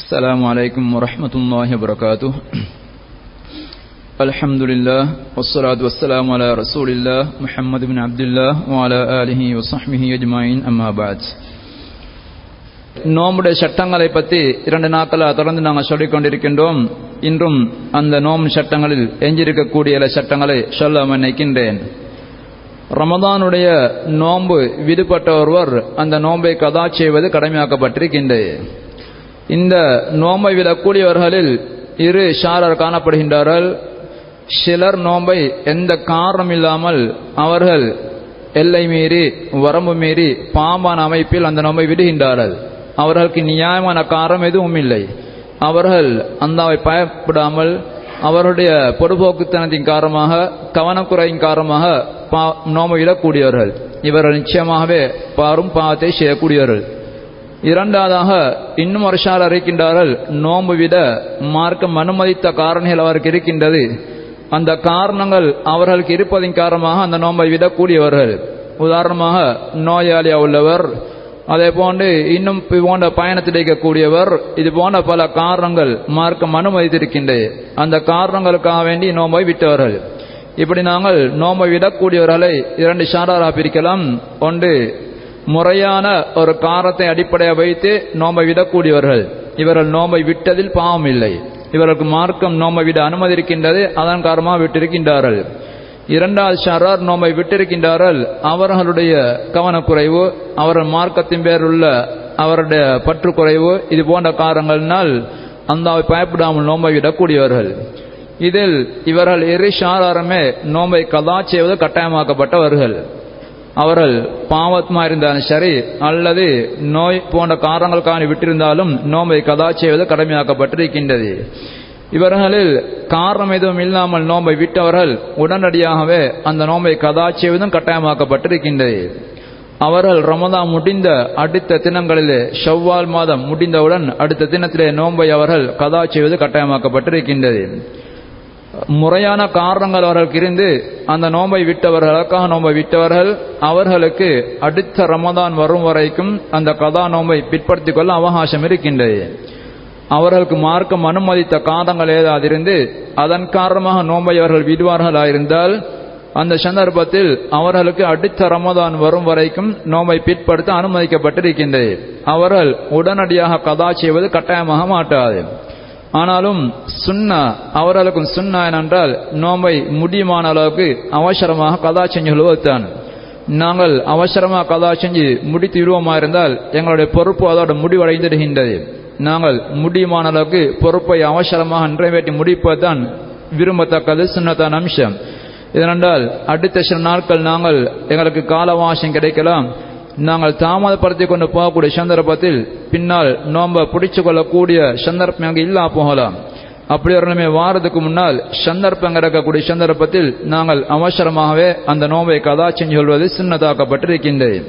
السلام عليكم ورحمة الله وبركاته الحمد لله والصلاة والسلام على رسول الله محمد بن عبد الله وعلى آله وصحبه أجمعين أما بعد நோம்புடைய சட்டங்களை பற்றி இரண்டு நாட்களாக தொடர்ந்து நாங்கள் சொல்லிக் கொண்டிருக்கின்றோம் இன்றும் அந்த நோம்பு சட்டங்களில் எஞ்சிருக்கக்கூடிய சில சட்டங்களை சொல்ல நினைக்கின்றேன் ரமதானுடைய நோன்பு விடுபட்ட ஒருவர் அந்த நோன்பை கதா செய்வது கடமையாக்கப்பட்டிருக்கின்றது இந்த நோன்பை விடக்கூடியவர்களில் இரு ஷாரர் காணப்படுகின்றார்கள் சிலர் நோன்பை எந்த காரணம் இல்லாமல் அவர்கள் எல்லை மீறி வரம்பு மீறி பாம்பான அமைப்பில் அந்த நோன்பை விடுகின்றார்கள் அவர்களுக்கு நியாயமான காரணம் எதுவும் இல்லை அவர்கள் அந்தாவை பயப்படாமல் அவருடைய பொதுபோக்குத்தனத்தின் காரணமாக கவனக்குறையின் காரணமாக பா நோம்பு விடக்கூடியவர்கள் இவர்கள் நிச்சயமாகவே பாரும் பாவத்தை செய்யக்கூடியவர்கள் இரண்டாவதாக இன்னும் வருஷால் இருக்கின்றார்கள் நோம்பு விட மார்க்கம் அனுமதித்த காரணிகள் அவருக்கு இருக்கின்றது அந்த காரணங்கள் அவர்களுக்கு இருப்பதின் காரணமாக அந்த நோம்பை விடக்கூடியவர்கள் உதாரணமாக நோயாளியா உள்ளவர் அதே போன்று இன்னும் போன்ற பயணத்தில் இருக்கக்கூடியவர் இது போன்ற பல காரணங்கள் மார்க்கம் அனுமதித்திருக்கின்றது அந்த காரணங்களுக்காக வேண்டி நோம்பை விட்டவர்கள் இப்படி நாங்கள் நோம்பை விடக்கூடியவர்களை இரண்டு ஷாராரா பிரிக்கலாம் ஒன்று முறையான ஒரு காரத்தை அடிப்படையாக வைத்து நோம்பை விடக்கூடியவர்கள் இவர்கள் நோம்பை விட்டதில் பாவம் இல்லை இவர்களுக்கு மார்க்கம் நோம்பை விட அனுமதி இருக்கின்றது அதன் காரணமாக விட்டிருக்கின்றார்கள் இரண்டாவது ஷாரார் நோம்பை விட்டிருக்கின்றார்கள் அவர்களுடைய கவனக்குறைவு அவர்கள் மார்க்கத்தின் பேருள்ள அவருடைய பற்றுக்குறைவு இது போன்ற காரணங்களினால் அந்தாவை பயப்படாமல் நோம்பை விடக்கூடியவர்கள் இதில் இவர்கள் இரு ஷாராருமே நோம்பை கதா செய்வது கட்டாயமாக்கப்பட்டவர்கள் அவர்கள் பாவத்மா இருந்தாலும் சரி அல்லது நோய் போன்ற காரணங்களுக்கான விட்டிருந்தாலும் நோம்பை கதா செய்வது கடமையாக்கப்பட்டிருக்கின்றது இவர்களில் காரணம் எதுவும் இல்லாமல் நோம்பை விட்டவர்கள் உடனடியாகவே அந்த நோம்பை கதா செய்வதும் கட்டாயமாக்கப்பட்டிருக்கின்றது அவர்கள் ரமதான் முடிந்த அடுத்த தினங்களிலே ஷவ்வால் மாதம் முடிந்தவுடன் அடுத்த தினத்திலே நோம்பை அவர்கள் கதா செய்வது கட்டாயமாக்கப்பட்டிருக்கின்றது முறையான காரணங்கள் அவர்களுக்கு இருந்து அந்த நோம்பை விட்டவர்களுக்காக நோம்பை விட்டவர்கள் அவர்களுக்கு அடுத்த ரமதான் வரும் வரைக்கும் அந்த கதா நோம்பை பிற்படுத்திக் கொள்ள அவகாசம் இருக்கின்றது அவர்களுக்கு மார்க்கம் அனுமதித்த காரணங்கள் ஏதாவது இருந்து அதன் காரணமாக நோம்பை அவர்கள் விடுவார்களாயிருந்தால் அந்த சந்தர்ப்பத்தில் அவர்களுக்கு அடுத்த ரமதான் வரும் வரைக்கும் நோம்பை பிற்படுத்த அனுமதிக்கப்பட்டிருக்கின்றது அவர்கள் உடனடியாக கதா செய்வது கட்டாயமாக மாட்டாது ஆனாலும் சுண்ணா அவர்களுக்கும் சுண்ணா என்னென்றால் நோம்பை முடியுமான அளவுக்கு அவசரமாக கதா செஞ்சு கொள்வதுதான் நாங்கள் அவசரமாக கதா செஞ்சு முடித்து விடுவோமா இருந்தால் எங்களுடைய பொறுப்பு அதோட முடிவடைந்திருக்கின்றது நாங்கள் முடியுமான அளவுக்கு பொறுப்பை அவசரமாக நிறைவேற்றி முடிப்பதுதான் விரும்பத்தக்கது சுண்ணத்தான் அம்சம் இதனென்றால் அடுத்த சில நாட்கள் நாங்கள் எங்களுக்கு காலவாசம் கிடைக்கலாம் நாங்கள் தாமதப்படுத்தி கொண்டு போகக்கூடிய சந்தர்ப்பத்தில் பின்னால் நோம்ப பிடிச்சு கொள்ளக்கூடிய சந்தர்ப்பம் அங்கே இல்லா போகலாம் அப்படி ஒரு வாரத்துக்கு முன்னால் சந்தர்ப்பம் கிடைக்கக்கூடிய சந்தர்ப்பத்தில் நாங்கள் அவசரமாகவே அந்த நோம்பை கதா செஞ்சு கொள்வது சின்னதாக்கப்பட்டிருக்கின்றது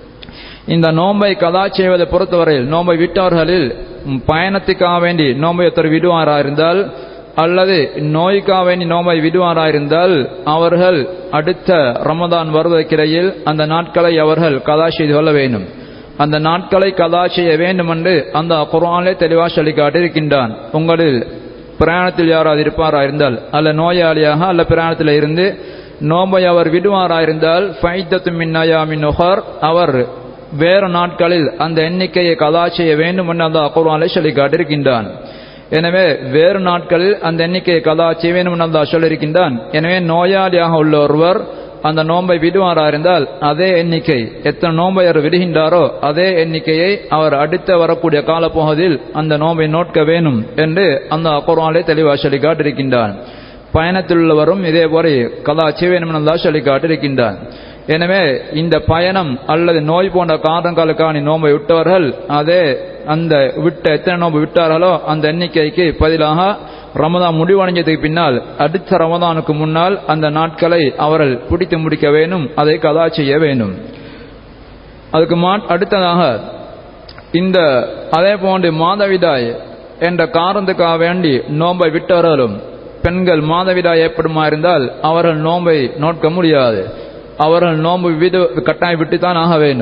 இந்த நோம்பை கதா செய்வதை பொறுத்தவரையில் நோம்பை விட்டவர்களில் பயணத்துக்காக வேண்டி நோம்பை ஒருத்தர் விடுவாரா இருந்தால் அல்லது நோய்க்காக வேண்டி நோம்பை விடுவாரா இருந்தால் அவர்கள் அடுத்த ரமதான் வருவதற்கிடையில் அந்த நாட்களை அவர்கள் கதா செய்து கொள்ள வேண்டும் அந்த நாட்களை கதா செய்ய வேண்டும் என்று அந்த குரானிலே தெளிவாக சொல்லி காட்டியிருக்கின்றான் உங்களில் பிரயாணத்தில் யாராவது இருப்பாரா இருந்தால் அல்ல நோயாளியாக அல்ல பிரயாணத்தில் இருந்து நோம்பை அவர் விடுவாரா இருந்தால் ஃபைத்தத்து மின்னயாமின் அவர் வேறு நாட்களில் அந்த எண்ணிக்கையை கதா செய்ய வேண்டும் என்று அந்த குரானிலே சொல்லி காட்டியிருக்கின்றான் எனவே வேறு நாட்களில் அந்த எண்ணிக்கையை கதா செய்ய வேண்டும் என்று சொல்லியிருக்கின்றான் எனவே நோயாளியாக உள்ள ஒருவர் அந்த நோன்பை விடுவாரா இருந்தால் அதே எண்ணிக்கை எத்தனை நோன்பை அவர் விடுகின்றாரோ அதே எண்ணிக்கையை அவர் அடுத்த வரக்கூடிய காலப்பகுதியில் அந்த நோன்பை நோட்க வேணும் என்று அந்த குரானிலே தெளிவாக சொல்லி காட்டிருக்கின்றான் பயணத்தில் உள்ளவரும் இதே போல கதா செய்ய வேண்டும் என்று சொல்லி காட்டிருக்கின்றான் எனவே இந்த பயணம் அல்லது நோய் போன்ற காரணங்களுக்கான நோன்பை விட்டவர்கள் அதே அந்த விட்ட எத்தனை நோன்பு விட்டார்களோ அந்த எண்ணிக்கைக்கு பதிலாக ரமதான் முடிவடைஞ்சதுக்கு பின்னால் அடுத்த ரமதானுக்கு முன்னால் அந்த நாட்களை அவர்கள் பிடித்து முடிக்க வேண்டும் அதை கதா செய்ய வேண்டும் அதுக்கு அடுத்ததாக இந்த அதே போன்று மாதவிடாய் என்ற காரணத்துக்காக வேண்டி நோன்பை விட்டவர்களும் பெண்கள் மாதவிடாய் ஏற்படுமா இருந்தால் அவர்கள் நோன்பை நோட்க முடியாது அவர்கள் நோன்பு விடு கட்டாயம் விட்டுத்தான் ஆக வேண்டும்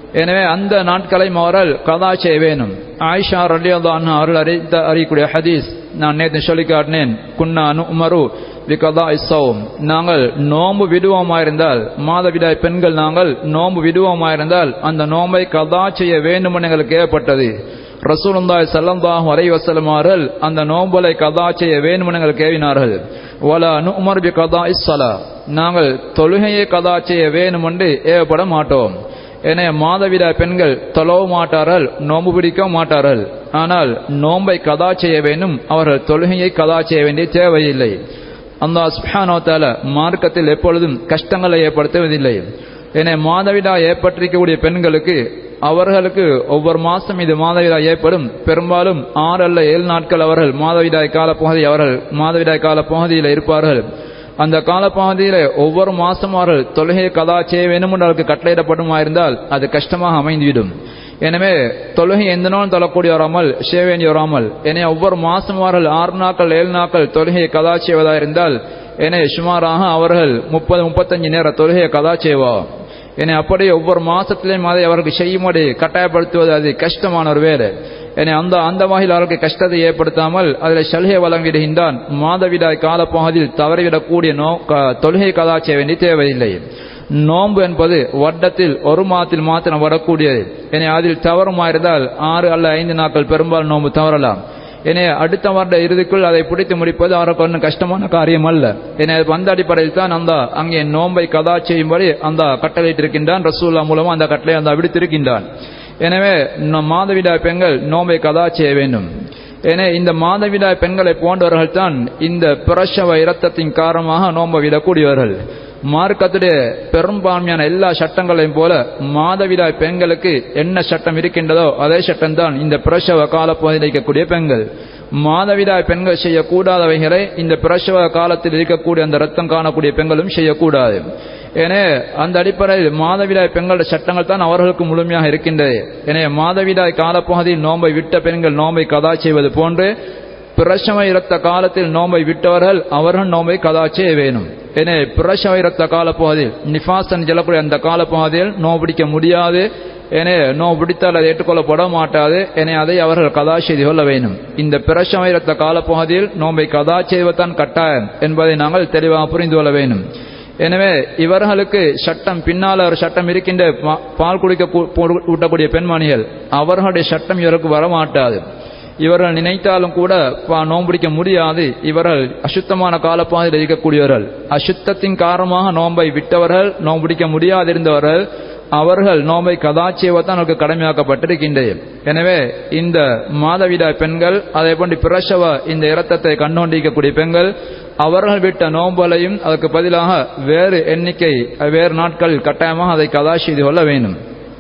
எனவே அந்த நாட்களையும் அவர்கள் கதா செய்ய வேணும் ஆயிஷா ரலியல்லான் அவர்கள் அறித்த அறியக்கூடிய ஹதீஸ் நான் நேற்று சொல்லி காட்டினேன் குன்னா உமரு விகதா இசவும் நாங்கள் நோன்பு விடுவோமாயிருந்தால் மாதவிடாய் பெண்கள் நாங்கள் நோன்பு விடுவோமாயிருந்தால் அந்த நோன்பை கதா செய்ய வேண்டும் என்று எங்களுக்கு ஏற்பட்டது ரசூலுல்லாய் சல்லல்லாஹு அலைஹி வஸல்லம் அவர்கள் அந்த நோன்பலை கதா செய்ய வேண்டும் என்று எங்களுக்கு ஏவினார்கள் வலா நுமர் பி கதா இஸ்ஸலா நாங்கள் தொழுகையை கதா செய்ய வேண்டும் என்று ஏவப்பட மாட்டோம் என மாதவிடா பெண்கள் தொலவ மாட்டார்கள் நோன்பு பிடிக்க மாட்டார்கள் ஆனால் நோன்பை கதா செய்ய வேண்டும் அவர்கள் தொழுகையை கதா செய்ய வேண்டிய தேவையில்லை அந்த சுஹானோத்தால மார்க்கத்தில் எப்பொழுதும் கஷ்டங்களை ஏற்படுத்துவதில்லை என மாதவிடா ஏற்பட்டிருக்கக்கூடிய பெண்களுக்கு அவர்களுக்கு ஒவ்வொரு மாசம் இது மாதவிடாய் ஏற்படும் பெரும்பாலும் ஆறு அல்ல ஏழு நாட்கள் அவர்கள் மாதவிடாய் கால பகுதி அவர்கள் மாதவிடாய் கால பகுதியில் இருப்பார்கள் அந்த காலப்பகுதியில் ஒவ்வொரு மாசம் அவர்கள் தொழுகையை கதா செய்ய வேண்டும் என்று அவருக்கு கட்டளையிடப்படுமா இருந்தால் அது கஷ்டமாக அமைந்துவிடும் எனவே தொழுகை எந்த நாளும் தொழக்கூடிய ஒரு அமல் செய்ய வேண்டிய ஒரு அமல் எனவே ஒவ்வொரு மாசம் அவர்கள் ஆறு நாட்கள் ஏழு நாட்கள் தொழுகையை கதா செய்வதா இருந்தால் எனவே சுமாராக அவர்கள் முப்பது முப்பத்தஞ்சு நேர தொழுகையை கதா செய்வா என அப்படி ஒவ்வொரு மாசத்திலையும் அதை அவருக்கு செய்யும்படி கட்டாயப்படுத்துவது அது கஷ்டமான ஒரு வேலை என அந்த அந்த வகையில் அவருக்கு கஷ்டத்தை ஏற்படுத்தாமல் அதில் சலுகை வழங்கிடுகின்றான் மாதவிடாய் காலப்பகுதியில் தவறிவிடக்கூடிய நோ தொழுகை கதா செய்ய வேண்டிய தேவையில்லை நோன்பு என்பது வட்டத்தில் ஒரு மாதத்தில் மாத்திரம் வரக்கூடியது என அதில் தவறுமாயிருந்தால் ஆறு அல்ல ஐந்து நாட்கள் பெரும்பாலும் நோன்பு தவறலாம் என அடுத்த வருட இறுதிக்குள் அதை பிடித்து முடிப்பது அவருக்கு ஒன்றும் கஷ்டமான காரியம் அல்ல என அந்த அடிப்படையில் தான் அந்த அங்கே நோன்பை கதா செய்யும்படி அந்த கட்டளையிட்டிருக்கின்றான் ரசூல்லா மூலமா அந்த கட்டளை அந்த விடுத்திருக்கின்றான் எனவே மாதவிடாய் பெண்கள் நோன்பை கதா செய்ய வேண்டும் என இந்த மாதவிடாய் பெண்களை போன்றவர்கள் தான் இந்த பிரசவ இரத்தத்தின் காரணமாக நோன்பை விடக்கூடியவர்கள் மார்க்கத்துடைய பெரும்பான்மையான எல்லா சட்டங்களையும் போல மாதவிடாய் பெண்களுக்கு என்ன சட்டம் இருக்கின்றதோ அதே சட்டம் தான் இந்த பிரசவ காலப்பகுதியில் இருக்கக்கூடிய பெண்கள் மாதவிடாய் பெண்கள் செய்யக்கூடாதவைகளை இந்த பிரசவ காலத்தில் இருக்கக்கூடிய அந்த ரத்தம் காணக்கூடிய பெண்களும் செய்யக்கூடாது எனவே அந்த அடிப்படையில் மாதவிடாய் பெண்களுடைய சட்டங்கள் தான் அவர்களுக்கு முழுமையாக இருக்கின்றது எனவே மாதவிடாய் காலப்பகுதியில் நோன்பை விட்ட பெண்கள் நோன்பை கதா செய்வது போன்று பிரசவ இரத்த காலத்தில் நோன்பை விட்டவர்கள் அவர்கள் நோன்பை கதா செய்ய வேணும் என பிரசவ இரத்த காலப்பகுதியில் நிஃபாசன் செல்லக்கூடிய அந்த காலப்பகுதியில் நோன்பு பிடிக்க முடியாது என நோன்பு பிடித்தால் அதை ஏற்றுக்கொள்ளப்பட மாட்டாது என அதை அவர்கள் கதா செய்து கொள்ள வேண்டும் இந்த பிரசவ இரத்த காலப்பகுதியில் நோன்பை கதா செய்வதுதான் கட்டாயம் என்பதை நாங்கள் தெளிவாக புரிந்து கொள்ள வேண்டும் எனவே இவர்களுக்கு சட்டம் பின்னால் ஒரு சட்டம் இருக்கின்ற பால் குடிக்க ஊட்டக்கூடிய பெண்மணிகள் அவர்களுடைய சட்டம் இவருக்கு வரமாட்டாது இவர்கள் நினைத்தாலும் கூட நோம்பிடிக்க முடியாது இவர்கள் அசுத்தமான காலப்பாதையில் இருக்கக்கூடியவர்கள் அசுத்தத்தின் காரணமாக நோன்பை விட்டவர்கள் நோம்பிடிக்க முடியாதிருந்தவர்கள் அவர்கள் நோம்பை கதாச்சியவத்தான் அவருக்கு கடமையாக்கப்பட்டிருக்கின்றது எனவே இந்த மாதவிடாய் பெண்கள் அதே போன்று பிரசவ இந்த இரத்தத்தை கண்ணோண்டிக்கக்கூடிய பெண்கள் அவர்கள் விட்ட நோம்பலையும் அதற்கு பதிலாக வேறு எண்ணிக்கை வேறு நாட்கள் கட்டாயமாக அதை கதா செய்து கொள்ள வேண்டும்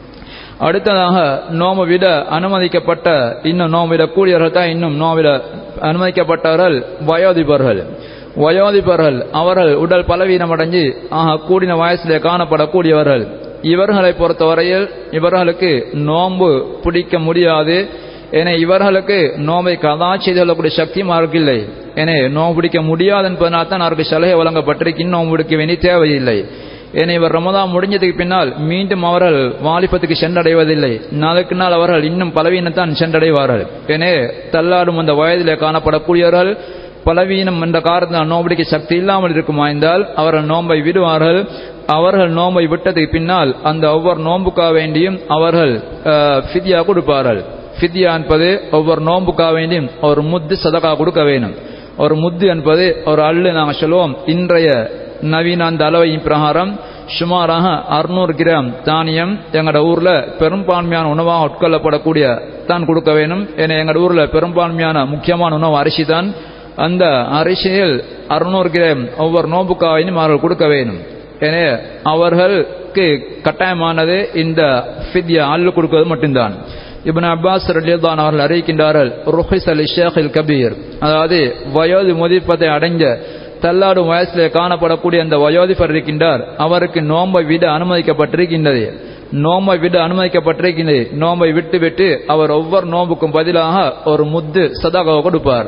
அடுத்ததாக நோம்பு விட அனுமதிக்கப்பட்ட இன்னும் நோம்பு விடக்கூடியவர்கள் தான் இன்னும் நோம்பிட அனுமதிக்கப்பட்டவர்கள் வயோதிபர்கள் வயோதிபர்கள் அவர்கள் உடல் பலவீனமடைஞ்சு ஆக கூடின வயசிலே காணப்படக்கூடியவர்கள் இவர்களை பொறுத்தவரையில் இவர்களுக்கு நோன்பு பிடிக்க முடியாது என இவர்களுக்கு நோம்பை கதா செய்து கொள்ளக்கூடிய சக்தியும் அவருக்கு இல்லை என நோம்பு பிடிக்க முடியாது என்பதனால் தான் அவருக்கு சலுகை வழங்கப்பட்டிருக்கு நோம்பு பிடிக்க வேண்டிய தேவையில்லை என இவர் ரமதான் முடிஞ்சதுக்கு பின்னால் மீண்டும் அவர்கள் வாலிபத்துக்கு சென்றடைவதில்லை நாளுக்கு நாள் அவர்கள் இன்னும் பலவீனத்தான் சென்றடைவார்கள் எனவே தள்ளாடும் அந்த வயதிலே காணப்படக்கூடியவர்கள் பலவீனம் என்ற காரணத்தால் நோம்படிக்கு சக்தி இல்லாமல் இருக்குமாய்ந்தால் அவர்கள் நோன்பை விடுவார்கள் அவர்கள் நோன்பை விட்டதுக்கு பின்னால் அந்த ஒவ்வொரு நோன்புக்காக வேண்டியும் அவர்கள் ஃபித்யா கொடுப்பார்கள் ஃபித்யா என்பது ஒவ்வொரு நோன்புக்காக வேண்டியும் ஒரு முத்து சதகா கொடுக்க வேணும் ஒரு முத்து என்பது ஒரு அள்ளு நாங்கள் சொல்லுவோம் இன்றைய நவீன அந்த அளவையின் பிரகாரம் சுமாராக அறுநூறு கிராம் தானியம் எங்களோட ஊர்ல பெரும்பான்மையான உணவாக உட்கொள்ளப்படக்கூடிய தான் கொடுக்க வேணும் ஏன்னா எங்களோட ஊர்ல பெரும்பான்மையான முக்கியமான உணவு அரிசி தான் அந்த அரிசியில் அறுநூறு கிராம் ஒவ்வொரு நோம்புக்காவையும் அவர்கள் கொடுக்க வேணும் எனவே அவர்களுக்கு கட்டாயமானது இந்த ஃபித்யா அள்ளு கொடுப்பது மட்டும்தான் இப்னு அப்பாஸ் ரலியல்லான் அவர்கள் அறிவிக்கின்றார்கள் ருஹிஸ் அலி ஷேഖில் கபீர் அதாவது வயோதி முதிப்பதை அடைஞ்ச தள்ளாடும் வயசிலே காணப்படக்கூடிய அந்த வயோதிபர் இருக்கின்றார் அவருக்கு நோம்பை விட அனுமதிக்கப்பட்டிருக்கின்றது நோம்பை விட அனுமதிக்கப்பட்டிருக்கின்றது நோம்பை விட்டு விட்டு அவர் ஒவ்வொரு நோம்புக்கும் பதிலாக ஒரு முத்து சதாகாவை கொடுப்பார்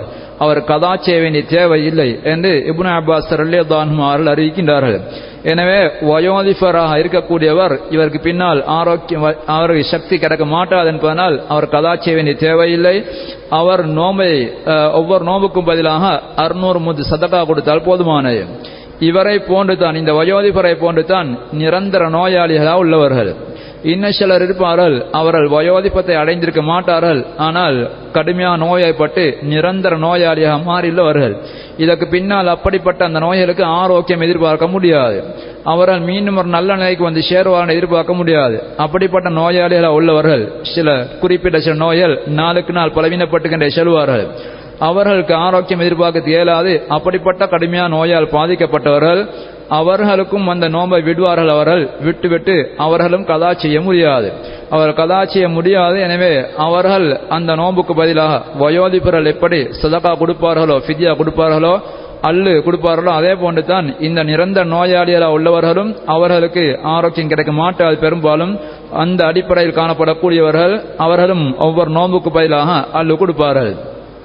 அவர் கதா செய்ய வேண்டிய தேவை இல்லை என்று இப்னு அப்பாஸ் ரல்லியதானும் அவர்கள் அறிவிக்கின்றார்கள் எனவே வயோதிபராக இருக்கக்கூடியவர் இவருக்கு பின்னால் ஆரோக்கியம் அவருக்கு சக்தி கிடைக்க மாட்டாது என்பதனால் அவர் கதா செய்ய வேண்டிய தேவையில்லை அவர் நோம்பை அஹ், ஒவ்வொரு நோம்புக்கும் பதிலாக அறுநூறு முது சதகா கொடுத்தால் போதுமானது இவரை போன்று தான் இந்த வயோதிபரை போன்று தான் நிரந்தர நோயாளிகளாக உள்ளவர்கள் இன்னும் சிலர் இருப்பார்கள் அவர்கள் வயோதிபத்தை அடைந்திருக்க மாட்டார்கள் ஆனால் கடுமையான நோயாய்ப்பட்டு நிரந்தர நோயாளியாக மாறியுள்ளவர்கள் இதற்கு பின்னால் அப்படிப்பட்ட அந்த நோய்களுக்கு ஆரோக்கியம் எதிர்பார்க்க முடியாது அவர்கள் மீண்டும் ஒரு நல்ல நிலைக்கு வந்து சேருவார்கள் எதிர்பார்க்க முடியாது அப்படிப்பட்ட நோயாளிகளாக உள்ளவர்கள் சில குறிப்பிட்ட சில நோய்கள் நாளுக்கு நாள் பலவீனப்பட்டுகின்ற செல்வார்கள் அவர்களுக்கு ஆரோக்கியம் எதிர்பார்க்க இயலாது அப்படிப்பட்ட கடுமையான நோயால் பாதிக்கப்பட்டவர்கள் அவர்களுக்கும் அந்த நோன்பை விடுவார்கள் அவர்கள் விட்டுவிட்டு அவர்களும் கதா செய்ய முடியாது அவர் கதா செய்ய முடியாது எனவே அவர்கள் அந்த நோன்புக்கு பதிலாக வயோதிபர்கள் எப்படி சதகா கொடுப்பார்களோ ஃபித்யா கொடுப்பார்களோ அல்லு கொடுப்பார்களோ அதே போன்று தான் இந்த நிரந்தர நோயாளிகளாக உள்ளவர்களும் அவர்களுக்கு ஆரோக்கியம் கிடைக்க மாட்டாது பெரும்பாலும் அந்த அடிப்படையில் காணப்படக்கூடியவர்கள் அவர்களும் ஒவ்வொரு நோன்புக்கு பதிலாக அல்லு கொடுப்பார்கள்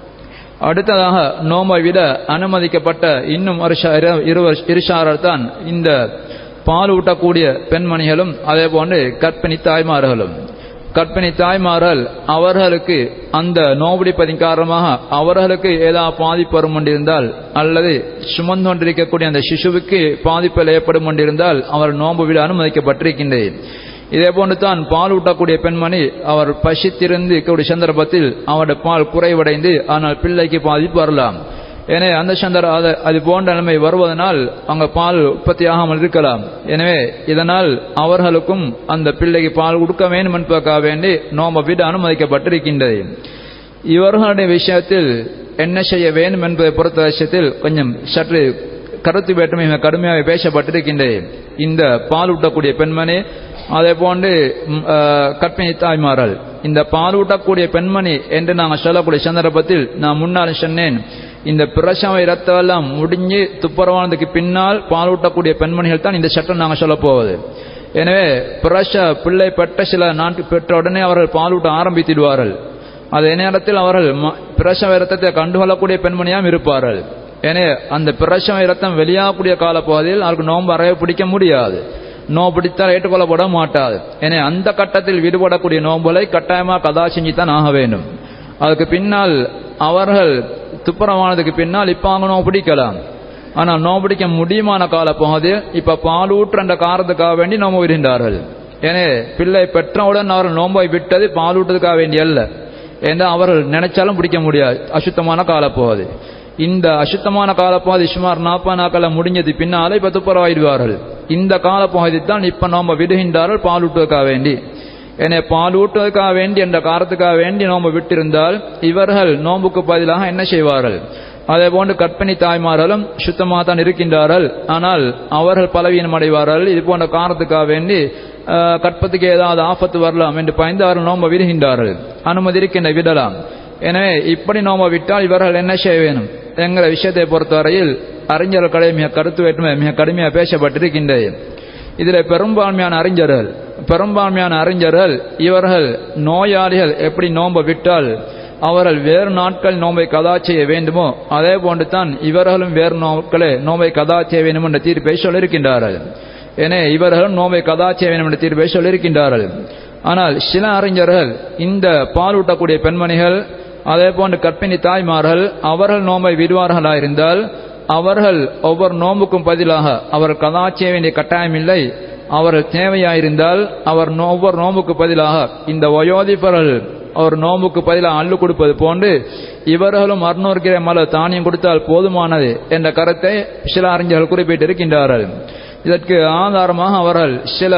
அடுத்ததாக நோம்பை விட அனுமதிக்கப்பட்ட இன்னும் ஒரு ஷ- இரு- இருவர் இருஷாரர் தான் இந்த பால் ஊட்டக்கூடிய பெண்மணிகளும் அதே போன்று கற்பிணி தாய்மார்களும் கற்பிணி தாய்மார்கள் அவர்களுக்கு அந்த நோபிடிப்பதின் காரணமாக அவர்களுக்கு ஏதாவது பாதிப்பு வரும் கொண்டிருந்தால் அல்லது சுமந்து கொண்டிருக்கக்கூடிய அந்த சிசுவுக்கு பாதிப்பு ஏற்படும் கொண்டிருந்தால் அவர் நோன்பு விட அனுமதிக்கப்பட்டிருக்கின்றது இதே போன்று தான் பால் ஊட்டக்கூடிய பெண்மணி அவர் பசித்திருந்து இருக்கக்கூடிய சந்தர்ப்பத்தில் அவருடைய பால் குறைவடைந்து ஆனால் பிள்ளைக்கு பாதிப்பு வரலாம் எனவே அந்த சந்தர் அது அது போன்ற நிலைமை வருவதனால் அங்க பால் உற்பத்தி ஆகாமல் இருக்கலாம் எனவே இதனால் அவர்களுக்கும் அந்த பிள்ளைக்கு பால் கொடுக்க வேண்டும் என்பதற்காக வேண்டி நோம்ப விட அனுமதிக்கப்பட்டிருக்கின்றது இவர்களுடைய விஷயத்தில் என்ன செய்ய வேண்டும் என்பதை பொறுத்த விஷயத்தில் கொஞ்சம் சற்று கருத்து வேற்றுமை மிக கடுமையாக பேசப்பட்டிருக்கின்றது இந்த பால் ஊட்டக்கூடிய பெண்மணி அதே போன்று ம், அஹ், கர்ப்பிணி தாய்மார்கள் இந்த பால் ஊட்டக்கூடிய பெண்மணி என்று நாங்கள் சொல்லக்கூடிய சந்தர்ப்பத்தில் நான் முன்னால் சொன்னேன் இந்த பிரசவ இரத்தம் முடிஞ்சு துப்புரவானதுக்கு பின்னால் பால் ஊட்டக்கூடிய பெண்மணிகள் தான் இந்த சட்டம் நாங்கள் சொல்ல போவது எனவே பிரச பிள்ளை பெற்ற சில நாட்டு பெற்ற உடனே அவர்கள் பால் ஊட்ட ஆரம்பித்திடுவார்கள் அதே நேரத்தில் அவர்கள் ம- பிரசவ இரத்தத்தை கண்டுகொள்ளக்கூடிய பெண்மணியாம் இருப்பார்கள் எனவே அந்த பிரசவ இரத்தம் வெளியாகக்கூடிய காலப்பகுதியில் அவருக்கு நோன்பு அறைய பிடிக்க முடியாது நோம்பு பிடித்தால் ஏற்றுக்கொள்ளப்பட மாட்டாது எனவே அந்த கட்டத்தில் விடுபடக்கூடிய நோம்புகளை கட்டாயமாக கதா செஞ்சு தான் ஆக வேண்டும் அதுக்கு பின்னால் அவர்கள் துப்புரவானதுக்கு பின்னால் இப்ப அவங்க நோம்பு பிடிக்கலாம் ஆனால் நோம்பு பிடிக்க முடியுமான காலப்பகுதியில் இப்ப பாலூற்றுன்ற காரணத்துக்காக வேண்டி நோம்பு விடுகின்றார்கள் எனவே பிள்ளை பெற்றவுடன் அவர்கள் நோம்பை விட்டது பாலூட்டுறதுக்காக வேண்டி அல்ல ஏன்னா அவர்கள் நினைச்சாலும் பிடிக்க முடியாது அசுத்தமான காலப்பகுதி இந்த அசுத்தமான காலப்பகுதி சுமார் நாற்பது நாட்கள முடிஞ்சது பின்னால இப்ப துப்புரவாயிடுவார்கள் இந்த காலப்பகுதி தான் இப்ப நோம்ப விடுகின்றார்கள் பாலூட்டுவதற்காக வேண்டி எனவே பாலூட்டுவதற்காக வேண்டி என்ற காரணத்துக்காக வேண்டி நோம்பு விட்டிருந்தால் இவர்கள் நோம்புக்கு பதிலாக என்ன செய்வார்கள் அதே போன்று கற்பிணி தாய்மார்களும் சுத்தமாக தான் இருக்கின்றார்கள் ஆனால் அவர்கள் பலவீனம் அடைவார்கள் இது போன்ற காரணத்துக்காக வேண்டி அஹ், கற்பத்துக்கு ஏதாவது ஆபத்து வரலாம் என்று பயந்து அவர்கள் நோம்ப விடுகின்றார்கள் அனுமதி இருக்கின்ற விடலாம் எனவே இப்படி நோம்ப விட்டால் இவர்கள் என்ன செய்ய வேணும் என்கிற விஷயத்தை பொறுத்தவரையில் அறிஞர்கள் மிக கருத்து வேற்றுமை மிக கடுமையாக பேசப்பட்டிருக்கின்றது இதில் பெரும்பான்மையான அறிஞர்கள் பெரும்பான்மையான அறிஞர்கள் இவர்கள் நோயாளிகள் எப்படி நோம்ப விட்டால் அவர்கள் வேறு நாட்கள் நோம்பை கதா செய்ய வேண்டுமோ அதே போன்று தான் இவர்களும் வேறு நாட்களே நோம்பை கதா செய்ய வேண்டும் என்ற தீர்ப்பை சொல்லியிருக்கின்றார்கள் எனவே இவர்களும் நோம்பை கதா செய்ய வேண்டும் என்ற தீர்ப்பை சொல்லியிருக்கின்றார்கள் ஆனால் சில அறிஞர்கள் இந்த பாலூட்டக்கூடிய பெண்மணிகள் அதே போன்று கற்பிணி தாய்மார்கள் அவர்கள் நோம்பை விடுவார்களாயிருந்தால் அவர்கள் ஒவ்வொரு நோம்புக்கும் பதிலாக அவர் கதா செய்ய வேண்டிய கட்டாயம் இல்லை அவர்கள் தேவையாயிருந்தால் அவர் நோ- ஒவ்வொரு நோம்புக்கு பதிலாக இந்த வயோதிபர்கள் அவர் நோம்புக்கு பதிலாக அள்ளு கொடுப்பது போன்று இவர்களும் அறுநூறு கிலோ மல தானியம் கொடுத்தால் போதுமானது என்ற கருத்தை சில அறிஞர்கள் குறிப்பிட்டிருக்கின்றார்கள் இதற்கு ஆதாரமாக அவர்கள் சில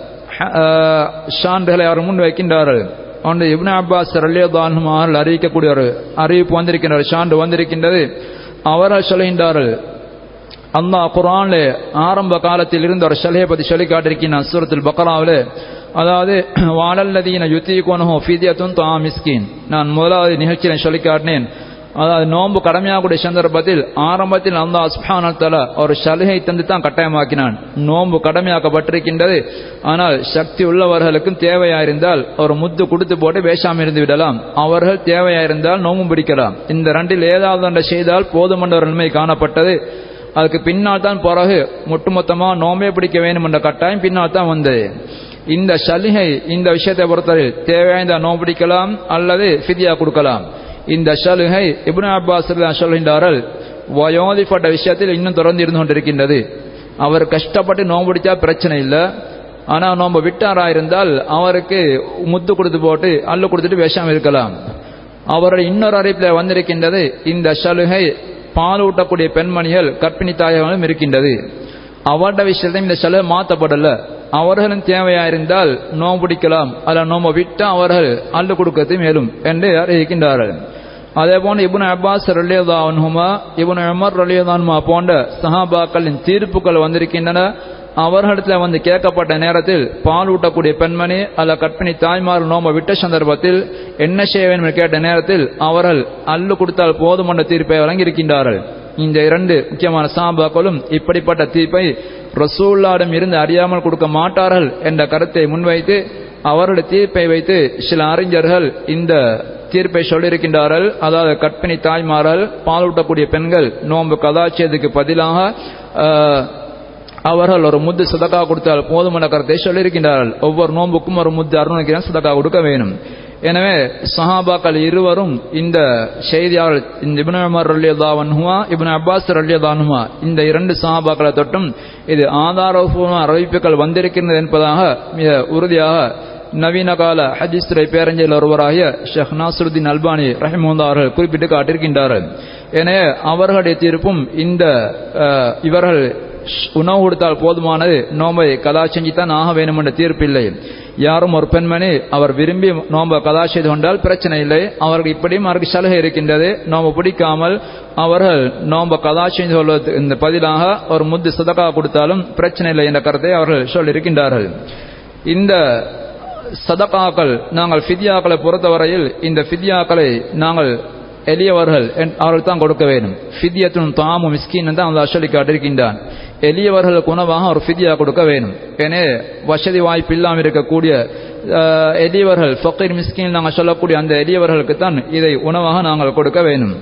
அஹ், சான்றுகளை அவர் முன் வைக்கின்றார்கள் ஒன்று இப்னு அப்பாஸ் ரலியல்லாஹு அவர்கள் அறிவிக்கக்கூடிய ஒரு அறிவிப்பு வந்திருக்கின்ற சான்று வந்திருக்கின்றது அவர்கள் சொல்கின்றார்கள் அல்லாஹ் குர்ஆன்ல ஆரம்ப காலத்தில் இருந்த ஒரு சலுகை பற்றி சொல்லி காட்டிருக்கிறான் சூரத்துல் பக்ராவில் அதாவது வாழல்லதீன யுத்தீகோனஹோ ஃபீதியத்துன் தா மிஸ்கின் நான் முதலாவது நிகழ்ச்சியில் சொல்லி காட்டினேன் அதாவது நோன்பு கடமையாகக்கூடிய சந்தர்ப்பத்தில் ஆரம்பத்தில் அந்த அஸ்பானத்தால ஒரு சலுகை தந்து தான் கட்டாயமாக்கினான் நோன்பு கடமையாக்கப்பட்டிருக்கின்றது ஆனால் சக்தி உள்ளவர்களுக்கும் தேவையாயிருந்தால் ஒரு முத்து கொடுத்து போட்டு பேசாமல் இருந்து விடலாம் அவர்கள் தேவையாயிருந்தால் நோம்பும் பிடிக்கலாம் இந்த ரெண்டில் ஏதாவது ஒன்றை செய்தால் போதுமன்ற ஒரு நிலைமை காணப்பட்டது அதுக்கு பின்னால் தான் பிறகு ஒட்டுமொத்தமாக நோம்பே பிடிக்க வேண்டும் என்ற கட்டாயம் பின்னால் தான் வந்தது இந்த சலுகை இந்த விஷயத்தை பொறுத்தவரை தேவையான நோம்பு பிடிக்கலாம் அல்லது ஃபிதியா கொடுக்கலாம் இந்த சலுகை இப்னு அப்பாஸ் சொல்கின்றார்கள் வயோதிப்பட்ட விஷயத்தில் இன்னும் தொடர்ந்து இருந்து கொண்டிருக்கின்றது அவர் கஷ்டப்பட்டு நோம்பு பிடிச்சா பிரச்சனை இல்லை ஆனால் நோம்பு விட்டாரா இருந்தால் அவருக்கு முத்து கொடுத்து போட்டு அல்லு கொடுத்துட்டு விஷம் இருக்கலாம் அவருடைய இன்னொரு அறிவிப்பில் வந்திருக்கின்றது இந்த சலுகை பால் ஊட்டக்கூடிய பெண்மணிகள் கற்பிணி தாயகளும் இருக்கின்றது அவருடைய விஷயத்தையும் இந்த சலுகை மாற்றப்படல அவர்களும் தேவையா இருந்தால் நோம்பு பிடிக்கலாம் அல்ல நோம்பை விட்டு அவர்கள் அல்லு கொடுக்கறது மேலும் என்று அறிவிக்கின்றார்கள் அதே போன்று இபுன் அப்பாஸ் ரலியதான்ஹுமா இபுன் உமர் ரலியதான்மா போன்ற சஹாபாக்களின் தீர்ப்புகள் வந்திருக்கின்றன அவர்களிடத்தில் வந்து கேட்கப்பட்ட நேரத்தில் பால் ஊட்டக்கூடிய பெண்மணி அல்ல கற்பிணி தாய்மார் நோம்ப விட்ட சந்தர்ப்பத்தில் என்ன செய்ய வேண்டும் என்று கேட்ட நேரத்தில் அவர்கள் அல்லு கொடுத்தால் போதும் என்ற தீர்ப்பை வழங்கியிருக்கின்றார்கள் இந்த இரண்டு முக்கியமான சாபாக்களும் இப்படிப்பட்ட தீர்ப்பை ரசூல்லாடம் இருந்து அறியாமல் கொடுக்க மாட்டார்கள் என்ற கருத்தை முன்வைத்து அவருடைய தீர்ப்பை வைத்து சில அறிஞர்கள் இந்த தீர்ப்பை சொல்லியிருக்கின்றார்கள் அதாவது கற்பிணி தாய்மார்கள் பாலூட்டக்கூடிய பெண்கள் நோன்பு கதாச்சியத்துக்கு பதிலாக அவர்கள் ஒரு முத்து சதக்கா கொடுத்தால் போதும் என்ற கருத்தை சொல்லியிருக்கின்றார்கள் ஒவ்வொரு நோன்புக்கும் ஒரு முத்து அருணுக்கிறேன் சதக்கா கொடுக்க வேணும் எனவே சஹாபாக்கள் இருவரும் இந்த செய்தியாளர் இந்த இப்னு உமர் ரல்லியதாவன்ஹுமா இப்னு அப்பாஸ் ரல்லியதானுமா இந்த இரண்டு சஹாபாக்களை தொட்டும் இது ஆதாரபூர்வ அறிவிப்புகள் வந்திருக்கின்றது என்பதாக மிக உறுதியாக நவீன கால ஹதீஸ் துறை பேரஞ்சல் ஒருவராகிய ஷேக் நாசருதீன் அல்பானி ரஹிமுல்லா அவர்கள் குறிப்பிட்டு காட்டியிருக்கின்றார்கள் எனவே அவர்களுடைய தீர்ப்பும் இந்த இவர்கள் உணவு கொடுத்தால் போதுமானது நோம்பை கதா செஞ்சுத்தான் ஆக வேண்டும் என்ற தீர்ப்பு இல்லை யாரும் ஒரு பெண்மணி அவர் விரும்பி நோம்பை கதா செய்து கொண்டால் பிரச்சனை இல்லை அவருக்கு இப்படியும் அவருக்கு சலுகை இருக்கின்றது நோம்பு பிடிக்காமல் அவர்கள் நோம்ப கதா செய்து கொள்வது இந்த பதிலாக ஒரு முத்து சதக்கா கொடுத்தாலும் பிரச்சனை இல்லை என்ற கருத்தை அவர்கள் சொல்லியிருக்கின்றார்கள் இந்த சதகாக்கள் நாங்கள் ஃபிதியாக்களை பொறுத்தவரையில் இந்த ஃபிதியாக்களை நாங்கள் எளியவர்கள் அவர்கள் தான் கொடுக்க வேண்டும் ஃபிதியத்தும் தாமு மிஸ்கின் தான் அந்த சொல்லி காட்டிருக்கின்றான் எளியவர்களுக்கு உணவாக ஒரு ஃபிதியா கொடுக்க வேண்டும் எனவே வசதி வாய்ப்பு இல்லாமல் இருக்கக்கூடிய எளியவர்கள் ஃபக்கீர் மிஸ்கின் நாங்கள் சொல்லக்கூடிய அந்த எளியவர்களுக்கு தான் இதை உணவாக நாங்கள் கொடுக்க வேண்டும்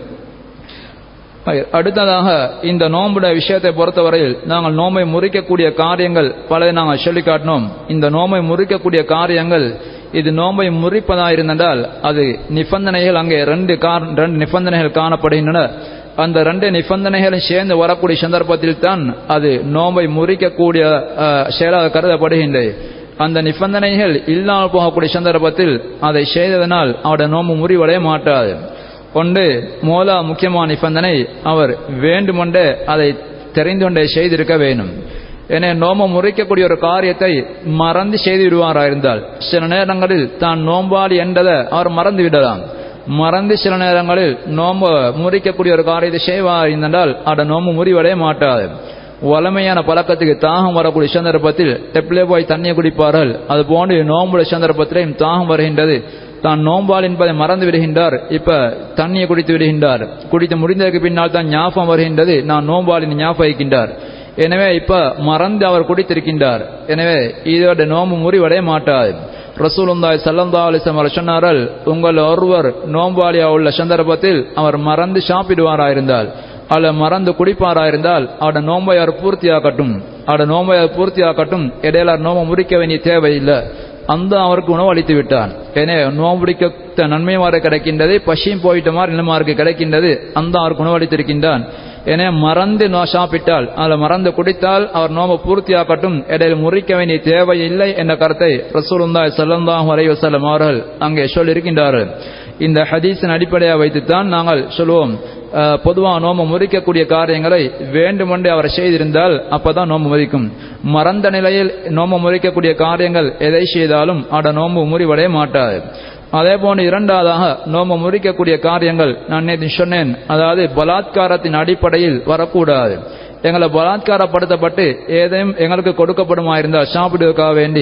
அடுத்ததாக இந்த நோம்புடைய விஷயத்தை பொறுத்தவரையில் நாங்கள் நோம்பை முறிக்கக்கூடிய காரியங்கள் பல நாங்கள் சொல்லி காட்டினோம் இந்த நோம்பை முறிக்கக்கூடிய காரியங்கள் இது நோம்பை முறிப்பதாக இருந்தால் அது நிபந்தனைகள் அங்கே ரெண்டு கார் ரெண்டு நிபந்தனைகள் காணப்படுகின்றன அந்த ரெண்டு நிபந்தனைகளும் சேர்ந்து வரக்கூடிய சந்தர்ப்பத்தில் தான் அது நோம்பை முறிக்கக்கூடிய செயலாக கருதப்படுகின்றது அந்த நிபந்தனைகள் இல்லாமல் போகக்கூடிய சந்தர்ப்பத்தில் அதை செய்ததனால் அவருடைய நோம்பு முறிவடைய மாட்டாது கொண்டு மூலா முக்கியமான நிபந்தனை அவர் வேண்டுமென்றே அதை தெரிந்துகொண்டே செய்திருக்க வேண்டும் என நோம்பம் முறைக்கக்கூடிய ஒரு காரியத்தை மறந்து செய்து விடுவாராயிருந்தால் சில நேரங்களில் தான் நோம்பாளி என்றதை அவர் மறந்து விடலாம் மறந்து சில நேரங்களில் நோம்ப முறிக்கக்கூடிய ஒரு காரியத்தை செய்வார் இருந்தால் அட நோம்பு முறிவடைய மாட்டாது வளமையான பழக்கத்துக்கு தாகம் வரக்கூடிய சந்தர்ப்பத்தில் டெப்லே போய் தண்ணியை குடிப்பார்கள் அது போன்று நோம்புடைய சந்தர்ப்பத்திலையும் தாகம் வருகின்றது தான் நோம்பால் என்பதை மறந்து விடுகின்றார் இப்ப தண்ணியை குடித்து விடுகின்றார் குடித்து முடிந்ததற்கு பின்னால் தான் ஞாபகம் வருகின்றது நான் நோம்பாலின் ஞாபகம் வைக்கின்றார் எனவே இப்ப மறந்து அவர் குடித்திருக்கின்றார் எனவே இதோட நோம்பு முறிவடைய மாட்டாது ரசூலுந்தாய் சல்லந்தா அலிசம் அவர் சொன்னார்கள் உங்கள் ஒருவர் நோம்பாளியா உள்ள சந்தர்ப்பத்தில் அவர் மறந்து சாப்பிடுவாராயிருந்தால் அல்ல மறந்து குடிப்பாராயிருந்தால் அவட நோம்பை அவர் பூர்த்தியாக்கட்டும் அவட நோம்பை அவர் பூர்த்தியாக்கட்டும் இடையில நோம்பை முறிக்க வேண்டிய தேவையில்லை அந்த அவருக்கு உணவு அளித்து விட்டான் எனவே நோம்பு பிடிக்க நன்மையுமாறு கிடைக்கின்றது பசியும் போயிட்ட மாதிரி நிலமாருக்கு கிடைக்கின்றது அந்த அவருக்கு உணவு அளித்திருக்கின்றான் எனவே மறந்து நோ சாப்பிட்டால் அதில் மறந்து குடித்தால் அவர் நோம்பை பூர்த்தியாக்கட்டும் இடையில் முறிக்க வேண்டிய தேவையில்லை என்ற கருத்தை ரசூலுந்தாய் சல்லந்தாஹு அலைஹி வஸல்லம் அவர்கள் அங்கே சொல்லியிருக்கின்றார்கள் இந்த ஹதீஸின் அடிப்படையாக வைத்துத்தான் நாங்கள் சொல்லுவோம் பொதுவாக நோம்பு முறிக்கக்கூடிய காரியங்களை வேண்டுமென்றே அவர் செய்திருந்தால் அப்பதான் நோம்பு முறிக்கும் மறந்த நிலையில் நோம்பு முறிக்கக்கூடிய காரியங்கள் எதை செய்தாலும் அட நோம்பு முறிவடைய மாட்டாது அதே போன்று இரண்டாவதாக நோம்பு முறிக்கக்கூடிய காரியங்கள் நான் நேற்று சொன்னேன் அதாவது பலாத்காரத்தின் அடிப்படையில் வரக்கூடாது எங்களை பலாத்காரப்படுத்தப்பட்டு ஏதேனும் எங்களுக்கு கொடுக்கப்படுமா இருந்தால் சாப்பிடுவதற்காக வேண்டி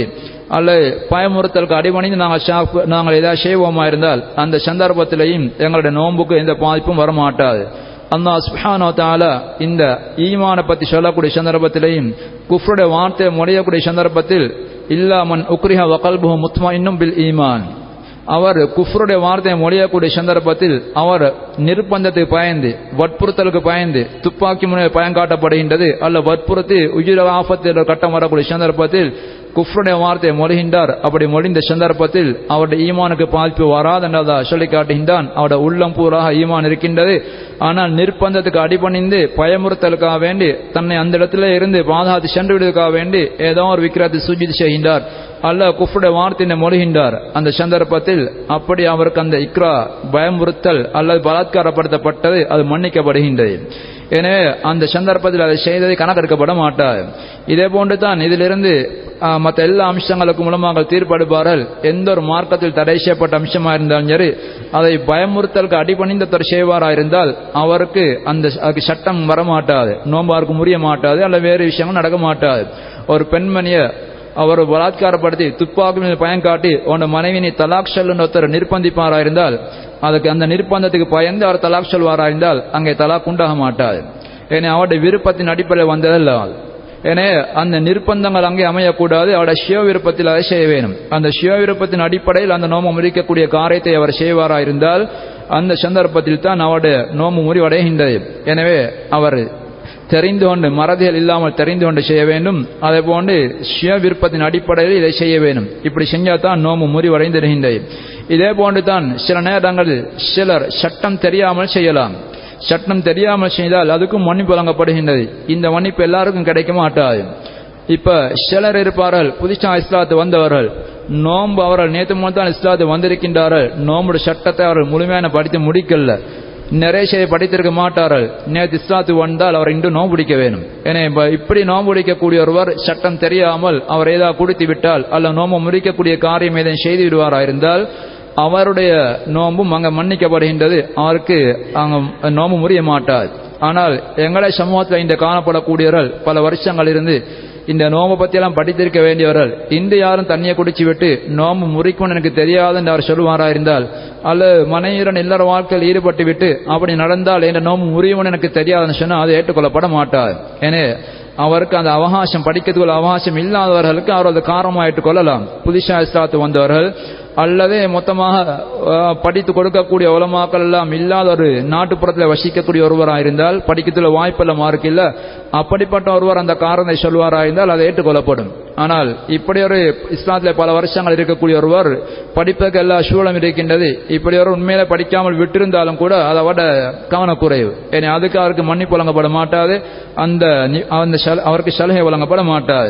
அல்லது பயமுறுத்தலுக்கு அடிபணிந்து நாங்கள் ஷா- நாங்கள் ஏதாவது செய்வோமா இருந்தால் அந்த சந்தர்ப்பத்திலையும் எங்களுடைய நோன்புக்கு எந்த பாதிப்பும் வரமாட்டாது அல்லாஹ் சுப்ஹானஹு வ தஆலா இந்த ஈமானை பத்தி சொல்லக்கூடிய சந்தர்ப்பத்திலையும் குஃப்ருடைய வார்த்தையை முறையக்கூடிய சந்தர்ப்பத்தில் இல்லா மன் உக்ரிஹ வ கல்புஹு முத்மஇன்னும் பில் ஈமான் அவர் குஃப்ருடைய வார்த்தையை மொழியக்கூடிய சந்தர்ப்பத்தில் அவர் நிர்பந்தத்துக்கு பயந்து வற்புறுத்தலுக்கு பயந்து துப்பாக்கி முனை பயன்காட்டப்படுகின்றது அல்ல வற்புறுத்தி உயிர் ஆபத்தில் கட்டம் வரக்கூடிய சந்தர்ப்பத்தில் குஃப்ருடைய வார்த்தையை மொழிகின்றார் அப்படி மொழிந்த சந்தர்ப்பத்தில் அவருடைய ஈமானுக்கு பாதிப்பு வராது என்றதா சொல்லி காட்டுகின்றான் அவருடைய உள்ளம் பூராக ஈமான் இருக்கின்றது ஆனால் நிர்பந்தத்துக்கு அடிபணிந்து பயமுறுத்தலுக்காக வேண்டி தன்னை அந்த இடத்துல இருந்து பாதுகாத்து சென்று விடுவதற்காக வேண்டி ஏதோ ஒரு விக்கிரத்தை சுஜித் செய்கின்றார் அல்ல குஃப்ருடைய வார்த்தையை மொழிகின்றார் அந்த சந்தர்ப்பத்தில் அப்படி அவருக்கு அந்த இக்ரா பயமுறுத்தல் அல்லது பலாத்காரப்படுத்தப்பட்டது அது மன்னிக்கப்படுகின்றது எனவே அந்த சந்தர்ப்பத்தில் அதை செய்ததை கணக்கெடுக்கப்பட மாட்டார் இதே போன்று தான் இதிலிருந்து மற்ற எல்லா அம்சங்களுக்கும் மூலமாக தீர்ப்படுப்பார்கள் எந்த ஒரு மார்க்கத்தில் தடை செய்யப்பட்ட அம்சமாக இருந்தாலும் சரி அதை பயமுறுத்தலுக்கு அடிபணிந்த தர் செய்வாரா இருந்தால் அவருக்கு அந்த அதுக்கு சட்டம் வரமாட்டாது நோம்பாருக்கு முறிய மாட்டாது அல்ல வேறு விஷயங்கள் நடக்க மாட்டாது ஒரு பெண்மணியை அவர் பலாத்காரப்படுத்தி துப்பாக்கி மேல் பயன் காட்டி உன்னோட மனைவினை தலாக் சொல்லுன்னு ஒருத்தர் நிர்பந்திப்பாரா இருந்தால் அதுக்கு அந்த நிர்பந்தத்துக்கு பயந்து அவர் தலாக் சொல்வாரா இருந்தால் அங்கே தலாக் உண்டாக மாட்டாது ஏன்னா அவருடைய விருப்பத்தின் அடிப்படையில் வந்ததல்ல அது எனவே அந்த நிர்பந்தங்கள் அங்கே அமையக்கூடாது அவருடைய சிவ விருப்பத்தில் அதை செய்ய வேணும் அந்த சிவ விருப்பத்தின் அடிப்படையில் அந்த நோமம் முறிக்கக்கூடிய காரியத்தை அவர் செய்வாரா இருந்தால் அந்த சந்தர்ப்பத்தில் தான் அவருடைய நோம்பு முறிவடைகின்றது எனவே அவர் தெரிந்து கொண்டு மறதிகள் இல்லாமல் தெரிந்து கொண்டு செய்ய வேண்டும் அதே போன்று சுய விருப்பத்தின் அடிப்படையில் இதை செய்ய வேண்டும் இப்படி செஞ்சால் தான் நோம்பு முறிவடைந்திருக்கின்றது இதே போன்று தான் சில நேரங்களில் சிலர் சட்டம் தெரியாமல் செய்யலாம் சட்டம் தெரியாமல் செய்தால் அதுக்கும் மன்னிப்பு வழங்கப்படுகின்றது இந்த மன்னிப்பு எல்லாருக்கும் கிடைக்க மாட்டாது இப்ப சிலர் இருப்பார்கள் புதுசா இஸ்லாத்து வந்தவர்கள் நோன்பு அவர்கள் நேற்று முதல் தான் இஸ்லாத்து வந்திருக்கின்றார்கள் நோம்புடைய சட்டத்தை அவர்கள் முழுமையான படித்து முடிக்கல நிறைய செய்ய படித்திருக்க மாட்டார்கள் நேற்று இஸ்லாத்து வந்தால் அவர் இன்று நோம்பு பிடிக்க வேணும் ஏன்னா இப்ப இப்படி நோம்பு பிடிக்கக்கூடிய ஒருவர் சட்டம் தெரியாமல் அவர் ஏதாவது குடித்து விட்டால் அல்ல நோம்பு முறிக்கக்கூடிய காரியம் ஏதேனும் செய்து விடுவாரா இருந்தால் அவருடைய நோம்பும் அங்க மன்னிக்கப்படுகின்றது அவருக்கு அங்க நோம்பு முறிய மாட்டார் ஆனால் எங்களை சமூகத்தில் இந்த காணப்படக்கூடியவர்கள் பல வருஷங்கள் இருந்து இந்த நோம்பை பற்றியெல்லாம் படித்திருக்க வேண்டியவர்கள் இன்று யாரும் தண்ணியை குடிச்சு விட்டு நோம்பு முறிக்கும்னு எனக்கு தெரியாது என்று அவர் சொல்லுவாரா இருந்தால் அல்லது மனைவியுடன் இல்லற வாழ்க்கையில் ஈடுபட்டு விட்டு அப்படி நடந்தால் என்ற நோம்பு முறியும்னு எனக்கு தெரியாதுன்னு சொன்னால் அது ஏற்றுக்கொள்ளப்பட மாட்டார் எனவே அவருக்கு அந்த அவகாசம் படிக்கிறதுக்குள்ள அவகாசம் இல்லாதவர்களுக்கு அவர் அதை காரணமாக கொள்ளலாம் புதுசா இஸ்லாத்து வந்தவர்கள் அல்லது மொத்தமாக படித்து கொடுக்கக்கூடிய உலமாக்கள் எல்லாம் இல்லாத ஒரு நாட்டுப்புறத்தில் வசிக்கக்கூடிய ஒருவராக இருந்தால் படிக்கிறதுல வாய்ப்பெல்லாம் மார்க்கு இல்லை அப்படிப்பட்ட ஒருவர் அந்த காரணத்தை சொல்வாராக இருந்தால் அதை ஏற்றுக்கொள்ளப்படும் ஆனால் இப்படி ஒரு இஸ்லாத்தில் பல வருஷங்கள் இருக்கக்கூடிய ஒருவர் படிப்புக்கு எல்லா சூழலும் இருக்கின்றது இப்படி ஒரு உண்மையில படிக்காமல் விட்டிருந்தாலும் கூட அதை விட கவனக்குறைவு ஏன்னா அதுக்கு அவருக்கு மன்னிப்பு வழங்கப்பட மாட்டாது அந்த அந்த அவருக்கு சலுகை வழங்கப்பட மாட்டாது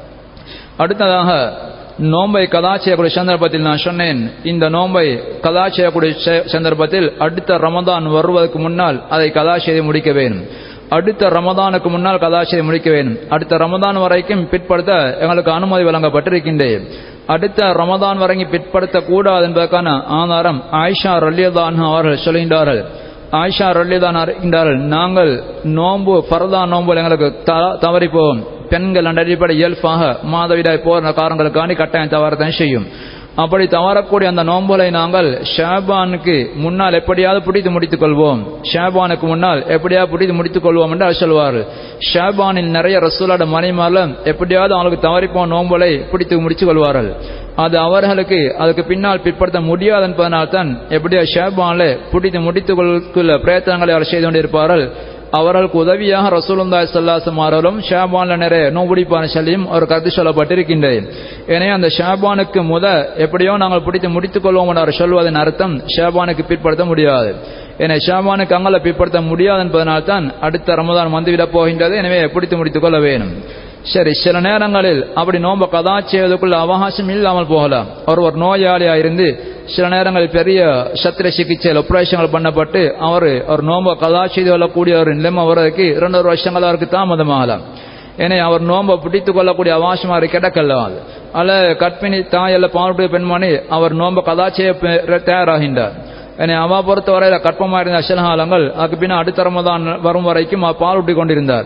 அடுத்ததாக நோம்பை கதா செய்யக்கூடிய சந்தர்ப்பத்தில் நான் சொன்னேன் இந்த நோம்பை கதா செய்யக்கூடிய சந்தர்ப்பத்தில் அடுத்த ரமதான் வருவதற்கு முன்னால் அதை கதா செய்து முடிக்க வேண்டும் அடுத்த ரமதானுக்கு முன்னால் கதா செய்து முடிக்க வேண்டும் அடுத்த ரமதான் வரைக்கும் பிற்படுத்த எங்களுக்கு அனுமதி வழங்கப்பட்டிருக்கின்றது அடுத்த ரமதான் வரைக்கும் பிற்படுத்த கூடாது என்பதற்கான ஆதாரம் ஆயிஷா ரல்யதான் அவர்கள் சொல்கின்றார்கள் ஆயிஷா ரல்லிதான் அறிகின்றார்கள் நாங்கள் நோம்பு ஃபர்தா நோம்பு எங்களுக்கு தவறி போவோம் பெண்கள் அந்த அடிப்படை இயல்பாக மாதவிடாய் போற காரணங்களுக்காண்டி கட்டாயம் தவறத்தான் செய்யும் அப்படி தவறக்கூடிய அந்த நோம்புகளை நாங்கள் ஷாபானுக்கு முன்னால் எப்படியாவது பிடித்து முடித்துக் கொள்வோம் ஷாபானுக்கு முன்னால் எப்படியாவது பிடித்து முடித்துக் கொள்வோம் என்று சொல்வார்கள் ஷாபானில் நிறைய ரசூலோட மனைமாலும் எப்படியாவது அவங்களுக்கு தவறிப்போன நோம்புகளை பிடித்து முடித்துக் கொள்வார்கள் அது அவர்களுக்கு அதுக்கு பின்னால் பிற்படுத்த முடியாது என்பதனால்தான் எப்படியோ ஷேபான்ல பிடித்து முடித்துக் கொள்ள பிரயத்தனங்களை அவர் செய்து கொண்டிருப்பார்கள் அவர்களுக்கு உதவியாக ரசூலுல்லாய் சல்லாசம் அவர்களும் ஷாபான்ல நிறைய நோபிடிப்பான சொல்லியும் ஒரு கருத்து சொல்லப்பட்டிருக்கின்றது எனவே அந்த ஷாபானுக்கு முத எப்படியோ நாங்கள் பிடித்து முடித்துக் கொள்வோம் என்று அவர் சொல்வதன் அர்த்தம் ஷாபானுக்கு பிற்படுத்த முடியாது எனவே ஷாபானுக்கு அங்கே பிற்படுத்த முடியாது என்பதனால்தான் அடுத்த ரமதான் வந்துவிடப் போகின்றது எனவே பிடித்து முடித்துக் கொள்ள வேணும் சரி சில நேரங்களில் அப்படி நோம்ப கதா செய்வதற்குள்ள அவகாசம் இல்லாமல் போகலாம் அவர் ஒரு நோயாளியா இருந்து சில நேரங்களில் பெரிய சத்திர சிகிச்சையில் ஆபரேஷன்கள் பண்ணப்பட்டு அவர் ஒரு நோம்ப கதா செய்து கொள்ளக்கூடிய ஒரு நிலைமை வர்றதுக்கு இரண்டு வருஷங்கள் அவருக்கு தாமதமாகலாம் ஏன்னா அவர் நோம்ப பிடித்துக் கொள்ளக்கூடிய அவகாசம் அவர் கிடக்கல அது அல்ல கற்பிணி தாய் அல்ல பாவடைய பெண்மணி அவர் நோம்ப கதா செய்ய தயாராகின்றார் என்னை அவ பொறுத்த வரையில கற்பமாக இருந்த அசலகாலங்கள் அதுக்கு பின்ன அடுத்த ரமதான் வரும் வரைக்கும் அவர் பால் ஊட்டி கொண்டிருந்தார்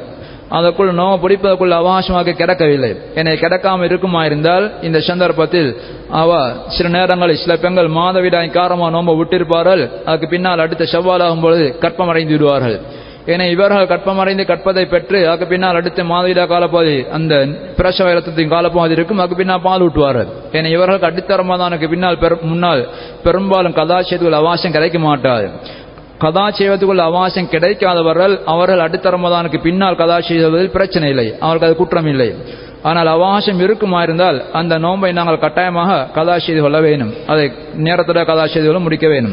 அதற்குள் நோவு பிடிப்பதற்குள் அவகாசமாக கிடக்கவில்லை என்னை கிடக்காமல் இருக்குமா இருந்தால் இந்த சந்தர்ப்பத்தில் அவ சில நேரங்களில் சில பெண்கள் மாதவிடாய் காரமாக நோம்ப விட்டிருப்பார்கள் அதுக்கு பின்னால் அடுத்த செவ்வாலாகும் பொழுது கற்பமடைந்து விடுவார்கள் என இவர்கள் கற்பமடைந்து கற்பதை பெற்று அதுக்கு பின்னால் அடுத்த மாதவிடா காலப்பகுதி அந்த பிரசவ இரத்தத்தின் காலப்பகுதி இருக்கும் அதுக்கு பின்னால் பால் ஊட்டுவார்கள் என இவர்களுக்கு அடுத்த ரமதானுக்கு பின்னால் முன்னால் பெரும்பாலும் கதாச்சேதுகள் அவகாசம் கிடைக்க மாட்டாது கதா செய்வதற்குள்ள அவகாசம் கிடைக்காதவர்கள் அவர்கள் அடுத்த ரமதானுக்கு பின்னால் கதா செய்வதில் பிரச்சனை இல்லை அவர்களுக்கு அது குற்றம் இல்லை ஆனால் அவகாசம் இருக்குமா இருந்தால் அந்த நோன்பை நாங்கள் கட்டாயமாக கதா செய்து கொள்ள வேணும் அதை நேரத்தோட கதா செய்து முடிக்க வேணும்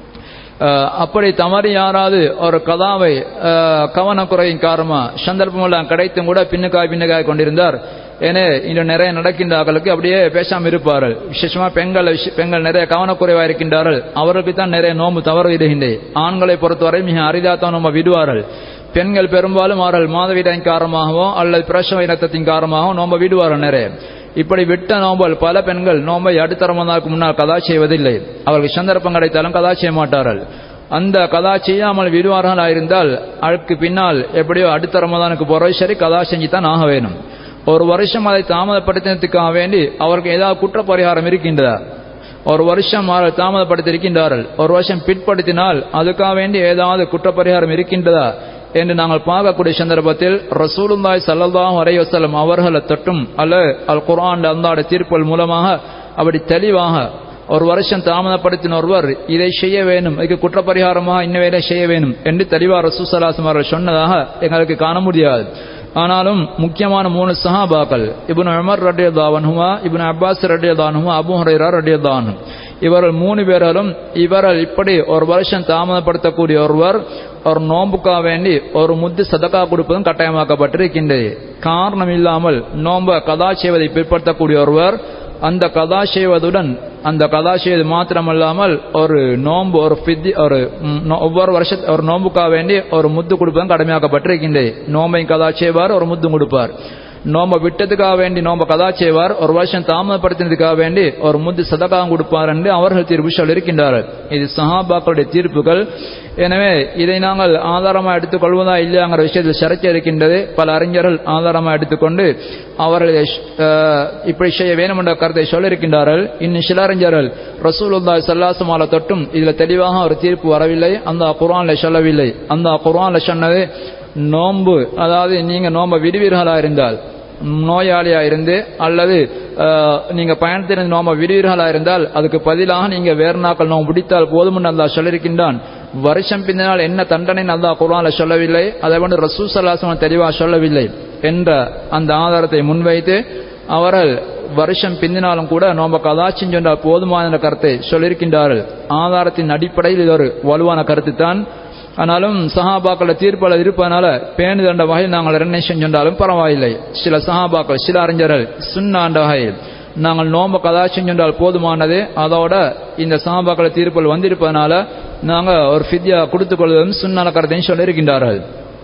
அப்படி தவறி யாராவது ஒரு கதாவை கவனக்குறையின் காரணமா சந்தர்ப்பமெல்லாம் கிடைத்தும் கூட பின்னுக்காய் பின்னுக்காய் கொண்டிருந்தார் ஏனே இன்று நிறைய நடக்கின்றார்களுக்கு அப்படியே பேசாமல் இருப்பார்கள் விசேஷமா பெண்கள் பெண்கள் நிறைய கவனக்குறைவா இருக்கின்றார்கள் அவர்களுக்கு தான் நிறைய நோம்பு தவறு விடுகின்றேன் ஆண்களை பொறுத்தவரை மிக அரிதாத்தான் நோம்ப விடுவார்கள் பெண்கள் பெரும்பாலும் அவர்கள் மாதவிடாயின் காரணமாகவோ அல்லது பிரசவ இனத்தின் காரணமாகவோ நோம்ப விடுவார்கள் நிறைய இப்படி விட்ட நோம்பல் பல பெண்கள் நோம்பை அடுத்த ரமதானுக்கு முன்னால் கதா செய்வதில்லை அவர்கள் சந்தர்ப்பம் கிடைத்தாலும் கதா செய்ய மாட்டார்கள் அந்த கதா செய்யாமல் விடுவார்களாக இருந்தால் அதுக்கு பின்னால் எப்படியோ அடுத்த ரமதானுக்கு போறது சரி கதா செஞ்சு தான் ஆக வேணும் ஒரு வருஷம் அதை தாமதப்படுத்தினதுக்காக வேண்டி அவருக்கு ஏதாவது குற்ற பரிகாரம் இருக்கின்றதா ஒரு வருஷம் அவர்கள் தாமதப்படுத்தியிருக்கின்றார்கள் ஒரு வருஷம் பிற்படுத்தினால் அதுக்காக வேண்டி ஏதாவது குற்றப்பரிகாரம் இருக்கின்றதா என்று நாங்கள் பார்க்கக்கூடிய சந்தர்ப்பத்தில் ரசூலுல்லாய் சல்லல்லாஹு அலைஹி வஸல்லம் அவர்களை தொட்டும் அல்ல அல் குர்ஆன் அந்தாட தீர்ப்புகள் மூலமாக அப்படி தெளிவாக ஒரு வருஷம் தாமதப்படுத்தின ஒருவர் இதை செய்ய வேணும் இதுக்கு குற்றப்பரிகாரமாக இன்ன வேலை செய்ய வேணும் என்று தெளிவாக ரசூசலாசம் அவர்கள் சொன்னதாக எங்களுக்கு காண முடியாது ஆனாலும் முக்கியமான மூணு சஹாபாக்கள் இப்னு உமர் ரடியதாவனுமா இப்னு அப்பாஸ் ரடியதானுமா அபு ஹுரைரா ரடியதானு இவர்கள் மூணு பேர்களும் இவர்கள் இப்படி ஒரு வருஷம் தாமதப்படுத்தக்கூடிய ஒருவர் ஒரு நோம்புக்காக வேண்டி ஒரு முத்து சதக்கா கொடுப்பதும் கட்டாயமாக்கப்பட்டிருக்கின்றது காரணம் இல்லாமல் நோம்ப கதா செய்வதை பிற்படுத்தக்கூடிய ஒருவர் அந்த கதா செய்வதுடன் அந்த கதா செய்வது மாத்திரமல்லாமல் ஒரு நோன்பு ஒரு பித்தி ஒரு ஒவ்வொரு வருஷ ஒரு நோம்புக்காக வேண்டி ஒரு முத்து கொடுப்பதும் கடமையாக்கப்பட்டிருக்கின்றது நோம்பையும் கதா செய்வார் ஒரு முத்தும் கொடுப்பார் நோம்ப விட்டதுக்காக வேண்டி நோம்ப கதா செய்வார் ஒரு வருஷம் தாமதப்படுத்தினதுக்காக வேண்டி ஒரு முத்து சதகாகம் கொடுப்பார் என்று அவர்கள் தீர்ப்பு சொல்லியிருக்கின்றார்கள் இது சஹாபாக்களுடைய தீர்ப்புகள் எனவே இதை நாங்கள் ஆதாரமாக எடுத்துக்கொள்வதா இல்லையாங்கிற விஷயத்தில் சர்ச்சை இருக்கின்றது பல அறிஞர்கள் ஆதாரமாக எடுத்துக்கொண்டு அவர்கள் இப்படி செய்ய வேணும் என்ற கருத்தை சொல்லியிருக்கின்றார்கள் இன்னும் சில அறிஞர்கள் ரசூலுல்லாய் சல்லாசமால தொட்டும் இதில் தெளிவாக ஒரு தீர்ப்பு வரவில்லை அந்த குரான்ல சொல்லவில்லை அந்த குரான்ல சொன்னது நோன்பு அதாவது நீங்க நோம்ப விடுவீர்களா இருந்தால் நோயாளியா இருந்து அல்லது நீங்க பயணத்திலிருந்து நோம்ப விடுவீர்களா இருந்தால் அதுக்கு பதிலாக நீங்க வேறு நாட்கள் நோம்பு பிடித்தால் போதும்னு அல்லா சொல்லியிருக்கின்றான் வருஷம் பின்னால் என்ன தண்டனை அல்லா குரான்ல சொல்லவில்லை அதை வந்து ரசூ சல்லாசம் தெளிவாக சொல்லவில்லை என்ற அந்த ஆதாரத்தை முன்வைத்து அவர்கள் வருஷம் பிந்தினாலும் கூட நோம்ப கதாச்சின் சொன்னால் போதுமான கருத்தை சொல்லியிருக்கின்றார்கள் ஆதாரத்தின் அடிப்படையில் இது ஒரு வலுவான கருத்து தான் ஆனாலும் சஹாபாக்கள தீர்ப்பாளர் இருப்பதனால பேணு தண்ட வகையில் நாங்கள் என்ன செஞ்சாலும் பரவாயில்லை சில சஹாபாக்கள் சில அறிஞர்கள் சுண்ணாண்ட வகையில் நாங்கள் நோம்ப கதாட்சியம் சென்றால் போதுமானது அதோட இந்த சஹாபாக்கள தீர்ப்புகள் வந்திருப்பதனால நாங்கள் ஒரு ஃபித்யா கொடுத்துக் கொள்வதும் சுண்ணான கருத்தையும் சொல்லியிருக்கின்றார்கள்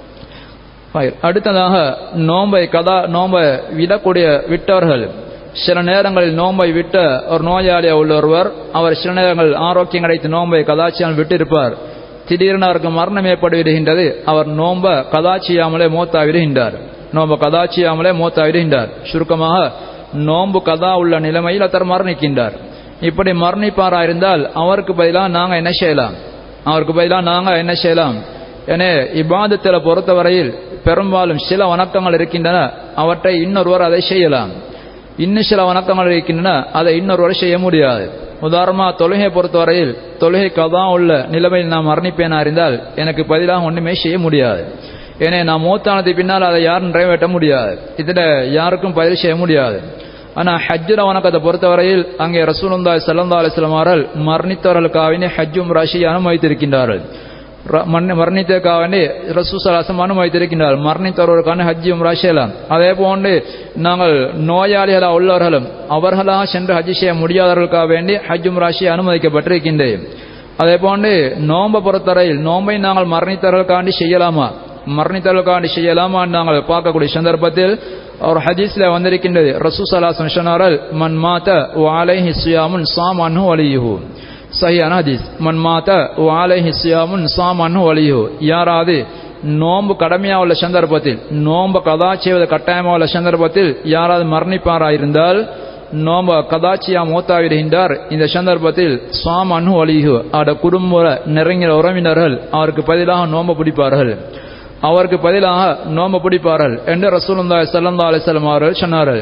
அடுத்ததாக நோம்பை கதா நோம்பை விடக்கூடிய விட்டவர்கள் சில நேரங்களில் நோம்பை விட்ட ஒரு நோயாளியா உள்ள ஒருவர் அவர் சில நேரங்கள் ஆரோக்கியம் கிடைத்து நோம்பை கதாச்சியால் விட்டிருப்பார் திடீரென அவருக்கு மரணம் ஏற்பட்டு விடுகின்றது அவர் நோம்ப கதாச்சியாமலே மூத்தா விடுகின்றார் நோம்ப கதாச்சியாமலே மூத்தா விடுகின்றார் சுருக்கமாக நோம்பு கதா உள்ள நிலைமையில் அவர் மரணிக்கின்றார் இப்படி மரணிப்பாரா இருந்தால் அவருக்கு பதிலாக நாங்கள் என்ன செய்யலாம் அவருக்கு பதிலாக நாங்கள் என்ன செய்யலாம் என இபாதத்தில் பொறுத்தவரையில் பெரும்பாலும் சில வணக்கங்கள் இருக்கின்றன அவற்றை இன்னொருவர் அதை செய்யலாம் இன்னும் சில வணக்கங்கள் இருக்கின்றன அதை இன்னொருவர் செய்ய முடியாது உதாரணமா தொழுகை பொறுத்தவரையில் தொழுகை கதா உள்ள நிலைமையில் நான் மரணிப்பேனா இருந்தால் எனக்கு பதிலாக ஒன்றுமே செய்ய முடியாது ஏனே நான் மூத்தானது பின்னால் அதை யாரும் நிறைவேற்ற முடியாது இதில் யாருக்கும் பதில் செய்ய முடியாது ஆனால் ஹஜ்ஜுர வணக்கத்தை பொறுத்தவரையில் அங்கே ரசூலுந்தாய் சல்லந்தா அலிஸ்லாம் அவர்கள் மரணித்தவர்களுக்காக ஹஜ்ஜும் ராசியை அனுமதித்திருக்கின்றார்கள் மரணித்ததுக்காக வேண்டி ரசூசலாசம் அனுமதித்திருக்கின்றார் மரணித்தவர்களுக்கான ஹஜ்ஜியும் ராசியலாம் அதே போன்று நாங்கள் நோயாளிகளாக உள்ளவர்களும் அவர்களாக சென்று ஹஜ் செய்ய முடியாதவர்களுக்காக வேண்டி ஹஜ்ஜும் ராசியை அனுமதிக்கப்பட்டிருக்கின்றது அதே போன்று நோன்பை பொறுத்தவரையில் நோன்பை நாங்கள் மரணித்தவர்களுக்காண்டி செய்யலாமா மரணித்தவர்களுக்காண்டி செய்யலாமா நாங்கள் பார்க்கக்கூடிய சந்தர்ப்பத்தில் ஒரு ஹதீஸ்ல வந்திருக்கின்றது ரசூசலாசம் சொன்னார்கள் மன் மாத்த வாலைஹி சுயாமுன் சாமானு வலியுஹூ சஹியான ஹதீஸ் மன் மாத்த வாலைஹி சியாமுன் சாமன் வலியோ யாராவது நோன்பு கடமையா உள்ள சந்தர்ப்பத்தில் நோன்பு கதா செய்வது கட்டாயமா உள்ள சந்தர்ப்பத்தில் யாராவது மரணிப்பாராயிருந்தால் நோம்ப கதாச்சியா மூத்தாவிடுகின்றார் இந்த சந்தர்ப்பத்தில் சுவாம் அனு அலிஹு அவருடைய குடும்ப நெருங்கிய உறவினர்கள் அவருக்கு பதிலாக நோன்பு பிடிப்பார்கள் அவருக்கு பதிலாக நோன்பு பிடிப்பார்கள் என்று ரசூலுல்லாஹி ஸல்லல்லாஹு அலைஹி வஸல்லம் அவர்கள் சொன்னார்கள்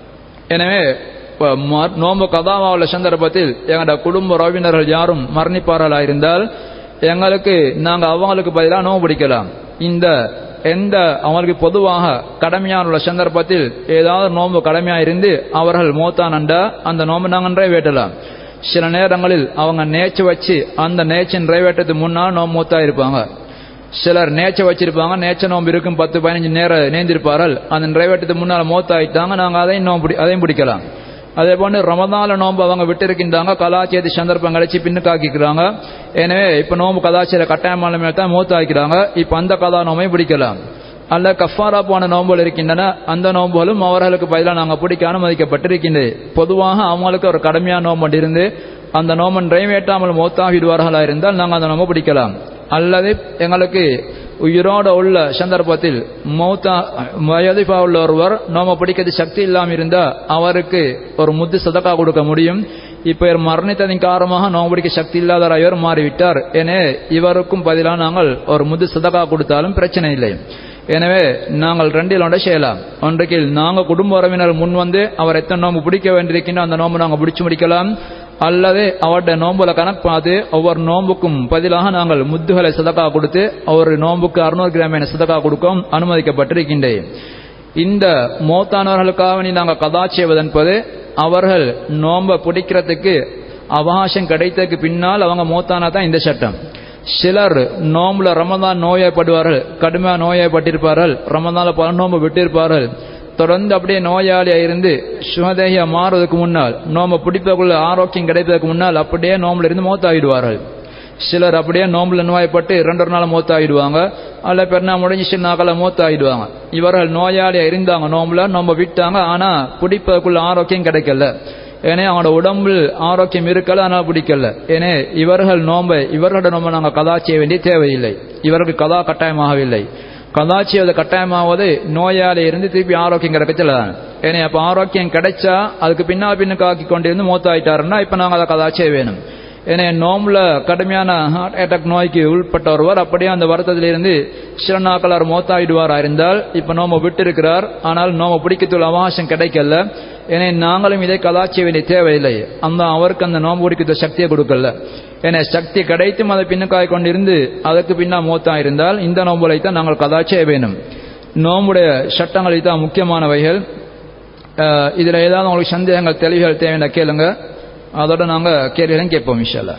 எனவே இப்ப ம- நோன்பு கதாவா உள்ள சந்தர்ப்பத்தில் எங்களோட குடும்ப உறவினர்கள் யாரும் மரணிப்பார்களா இருந்தால் எங்களுக்கு நாங்க அவங்களுக்கு பதிலாக நோன்பு பிடிக்கலாம் இந்த எந்த அவங்களுக்கு பொதுவாக கடமையான உள்ள சந்தர்ப்பத்தில் ஏதாவது நோன்பு கடமையா இருந்து அவர்கள் மூத்தானண்டா அந்த நோன்பு நாங்கள் நிறைவேற்றலாம் சில நேரங்களில் அவங்க நேச்சு வச்சு அந்த நேச்சு நிறைவேற்றத்துக்கு முன்னால் நோன்பு மூத்தா இருப்பாங்க சிலர் நேச்ச வச்சிருப்பாங்க நேச்ச நோம்பு இருக்கும் பத்து பதினஞ்சு நேரம் நேர்ந்திருப்பார்கள் அந்த நிறைவேற்றத்துக்கு முன்னால் மூத்தாயிட்டாங்க நாங்கள் அதையும் நோம்பு பிடி- அதையும் பிடிக்கலாம் அதே போன்று ரமதான நோன்பு அவங்க விட்டிருக்கின்றாங்க கலாச்சார சந்தர்ப்பம் கழிச்சு பின்னுக்காக்கிக்கிறாங்க எனவே இப்ப நோம்பு கதாச்சார கட்டாயமான மேல் தான் மூத்தாக்கிறாங்க இப்ப அந்த கதா நோம்பையும் பிடிக்கலாம் அல்ல கஃபாரா போன நோன்புகள் இருக்கின்றன அந்த நோன்புகளும் அவர்களுக்கு பதிலாக நாங்கள் பிடிக்க அனுமதிக்கப்பட்டிருக்கின்றது பொதுவாக அவங்களுக்கு ஒரு கடுமையான நோம்பு இருந்து அந்த நோம்பு நிறைவேற்றாமல் மௌத்தாகிடுவார்களா இருந்தால் நாங்கள் அந்த நோம்பு பிடிக்கலாம் அல்லது எங்களுக்கு உயிரோட உள்ள சந்தர்ப்பத்தில் மௌத்தா வயதிஃபா உள்ள ஒருவர் நோம பிடிக்கிறது சக்தி இல்லாமல் இருந்தா அவருக்கு ஒரு முத்து சதக்கா கொடுக்க முடியும் இப்ப இவர் மரணித்ததின் காரணமாக நோம்பு பிடிக்க சக்தி இல்லாத இவர் மாறிவிட்டார் எனவே இவருக்கும் பதிலாக நாங்கள் ஒரு முத்து சதக்கா கொடுத்தாலும் பிரச்சனை இல்லை எனவே நாங்கள் ரெண்டில் ஒன்றை செய்யலாம் ஒன்றைக்கு நாங்கள் குடும்ப உறவினர் முன் வந்து அவர் எத்தனை நோம்பு பிடிக்க வேண்டியிருக்கின்றோ அந்த நோம்பு நாங்கள் பிடிச்சு முடிக்கலாம் அல்லது அவருடைய நோம்புல கணக்கு பார்த்து ஒவ்வொரு நோம்புக்கும் பதிலாக நாங்கள் முத்துகளை சதக்கா கொடுத்து ஒரு நோம்புக்கு அறுநூறு கிராமியான சதக்கா கொடுக்கவும் அனுமதிக்கப்பட்டிருக்கின்றேன் இந்த மோத்தானவர்களுக்காக நீ நாங்கள் கதா செய்வதென்பது அவர்கள் நோன்பை பிடிக்கிறதுக்கு அவகாசம் கிடைத்ததுக்கு பின்னால் அவங்க மோத்தானா தான் இந்த சட்டம் சிலர் நோம்புல ரமதான் நோயப்படுவார்கள் கடுமையாக நோயப்பட்டிருப்பார்கள் ரமதான்ல பல நோம்பு விட்டிருப்பார்கள் தொடர்ந்து அப்படியே நோயாளியா இருந்து சுமதேகியா மாறுவதற்கு முன்னால் நோம்பை பிடிப்பதற்குள்ள ஆரோக்கியம் கிடைப்பதற்கு முன்னால் அப்படியே நோம்புல இருந்து மௌத்தாகிடுவார்கள் சிலர் அப்படியே நோம்புல நோயப்பட்டு ரெண்டு ஒரு நாள் மூத்தாயிடுவாங்க அல்ல பெருநா முடிஞ்சு சின்ன நாக்கள மூத்தாயிடுவாங்க இவர்கள் நோயாளியா இருந்தாங்க நோம்புல நோம்ப விட்டாங்க ஆனா பிடிப்பதற்குள்ள ஆரோக்கியம் கிடைக்கல ஏனே அவனோட உடம்பில் ஆரோக்கியம் இருக்கல ஆனால் பிடிக்கல ஏனே இவர்கள் நோம்பை இவர்களோட நோம்பை நாங்கள் கதா செய்ய வேண்டிய தேவையில்லை இவர்களுக்கு கதா கட்டாயமாகவில்லை கதா செய்வது கட்டாயமாவது நோயாளி இருந்து திருப்பி ஆரோக்கியம் கிடைக்கல ஏன்னா அப்ப ஆரோக்கியம் கிடைச்சா அதுக்கு பின்னால் பின்னுக்கு ஆக்கி கொண்டிருந்து மூத்தாயிட்டாருன்னா இப்ப நாங்கள் அதை கதா செய்ய வேணும் ஏன்னா நோம்புல கடுமையான ஹார்ட் அட்டாக் நோய்க்கு உள்பட்ட ஒருவர் அப்படியே அந்த வருத்தத்திலிருந்து சில நாட்கள் மூத்தாயிடுவாரா இருந்தால் இப்ப நோம்பு விட்டு இருக்கிறார் ஆனால் நோம்பு பிடிக்கத்துள்ள அவகாசம் கிடைக்கல ஏன்னா நாங்களும் இதை கதாச்சிய வேண்டிய தேவையில்லை அந்த அவருக்கு அந்த நோம்பு பிடிக்கிற சக்தியை கொடுக்கல ஏன்னா சக்தி கிடைத்தும் அதை பின்னுக்காய் கொண்டிருந்து அதுக்கு பின்னா மூத்தா இருந்தால் இந்த நோம்புலை தான் நாங்கள் கதாச்சிய வேணும் நோம்புடைய சட்டங்கள் தான் முக்கியமானவைகள் அஹ் இதுல ஏதாவது உங்களுக்கு சந்தேகங்கள் தெளிவுகள் தேவையான கேளுங்க அதோட நாங்க கேள்விகளும் கேட்போம் இன்ஷால்லா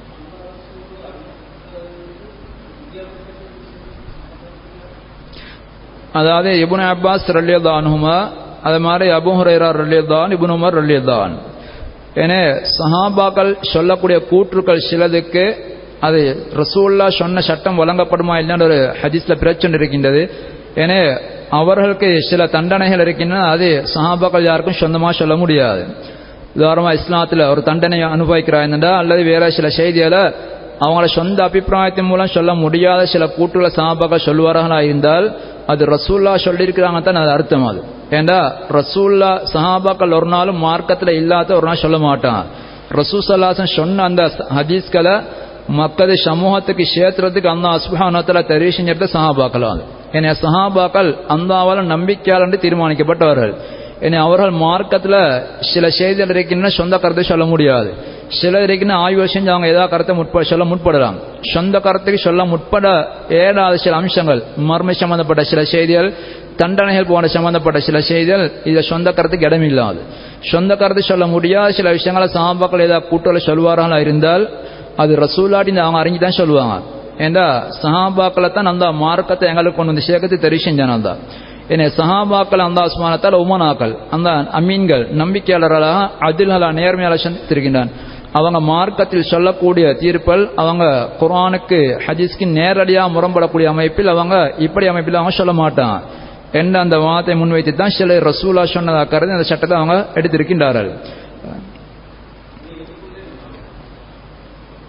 அதாவது இபுன் அப்பாஸ் ரல்லியதானுமா அது மாதிரி அபு ஹுரைரா ரல்லியதான் இபுன் உமர் ரல்லியதான் ஏன்னா சஹாபாக்கள் சொல்லக்கூடிய கூற்றுக்கள் சிலதுக்கு அது ரசூல்லா சொன்ன சட்டம் வழங்கப்படுமா இல்லைன்னு ஒரு ஹதீஸ்ல பிரச்சனை இருக்கின்றது ஏன்னா அவர்களுக்கு சில தண்டனைகள் இருக்கின்றன அது சஹாபாக்கள் யாருக்கும் சொந்தமா சொல்ல முடியாது உதாரணமா இஸ்லாத்துல ஒரு தண்டனை அனுபவிக்கிறாய்ந்தா அல்லது வேற சில செய்திகளை அவங்கள சொந்த அபிப்பிராயத்தின் மூலம் சொல்ல முடியாத சில கூட்டுகளை சஹாபாக்கள் சொல்லுவார்களா இருந்தால் அது ரசூல்லா சொல்லியிருக்கிறாங்க தான் அது அர்த்தம் அது ஏண்டா ரசூல்லா சஹாபாக்கள் ஒரு நாளும் மார்க்கத்துல இல்லாத ஒரு நாள் சொல்ல மாட்டான் ரசூ சல்லாசன் சொன்ன அந்த ஹதீஸ்களை மக்கது சமூகத்துக்கு சேத்திரத்துக்கு அந்த அஸ்பஹானத்துல தெரிவு செஞ்சது சஹாபாக்கள் அது ஏன்னா சஹாபாக்கள் அந்தாவால நம்பிக்கையாளர் தீர்மானிக்கப்பட்டவர்கள் ஏன்னா அவர்கள் மார்க்கத்துல சில செய்திகள் இருக்கின்றன சொந்த கருத்தை சொல்ல முடியாது சில இருக்கின்ற ஆய்வு செஞ்சு அவங்க ஏதாவது கருத்தை முற்ப சொல்ல முற்படலாம் சொந்த கருத்துக்கு சொல்ல முற்பட ஏடாத சில அம்சங்கள் மர்மை சம்பந்தப்பட்ட சில செய்திகள் தண்டனைகள் போன்ற சம்பந்தப்பட்ட சில செய்திகள் இதை சொந்த கருத்துக்கு இடமில்லாது சொந்த கருத்து சொல்ல முடியாத சில விஷயங்களை சாம்பாக்கள் ஏதாவது கூட்டல சொல்வார்களா இருந்தால் அது ரசூலாட்டி அவங்க அறிஞ்சு தான் சொல்லுவாங்க ஏண்டா சஹாபாக்களை தான் அந்த மார்க்கத்தை எங்களுக்கு கொண்டு வந்து சேர்க்கத்து தெரிவு செஞ்சான் தான் ஏன்னா சஹாபாக்கள் அந்த அஸ்மானத்தால் உமனாக்கள் அந்த அமீன்கள் நம்பிக்கையாளர்களாக அதில்களா நேர்மையாளர் சந்தித்திருக்கின்றான் அவங்க மார்க்கத்தில் சொல்லக்கூடிய தீர்ப்பல் அவங்க குரானுக்கு ஹதீஸ்க்கு நேரடியாக முரம்படக்கூடிய அமைப்பில் அவங்க இப்படி அமைப்பில் அவங்க சொல்ல மாட்டான் என்ற அந்த வாதத்தை முன்வைத்து தான் சில ரசூலா சொன்னதாக கருதி அந்த சட்டத்தை அவங்க எடுத்திருக்கின்றார்கள்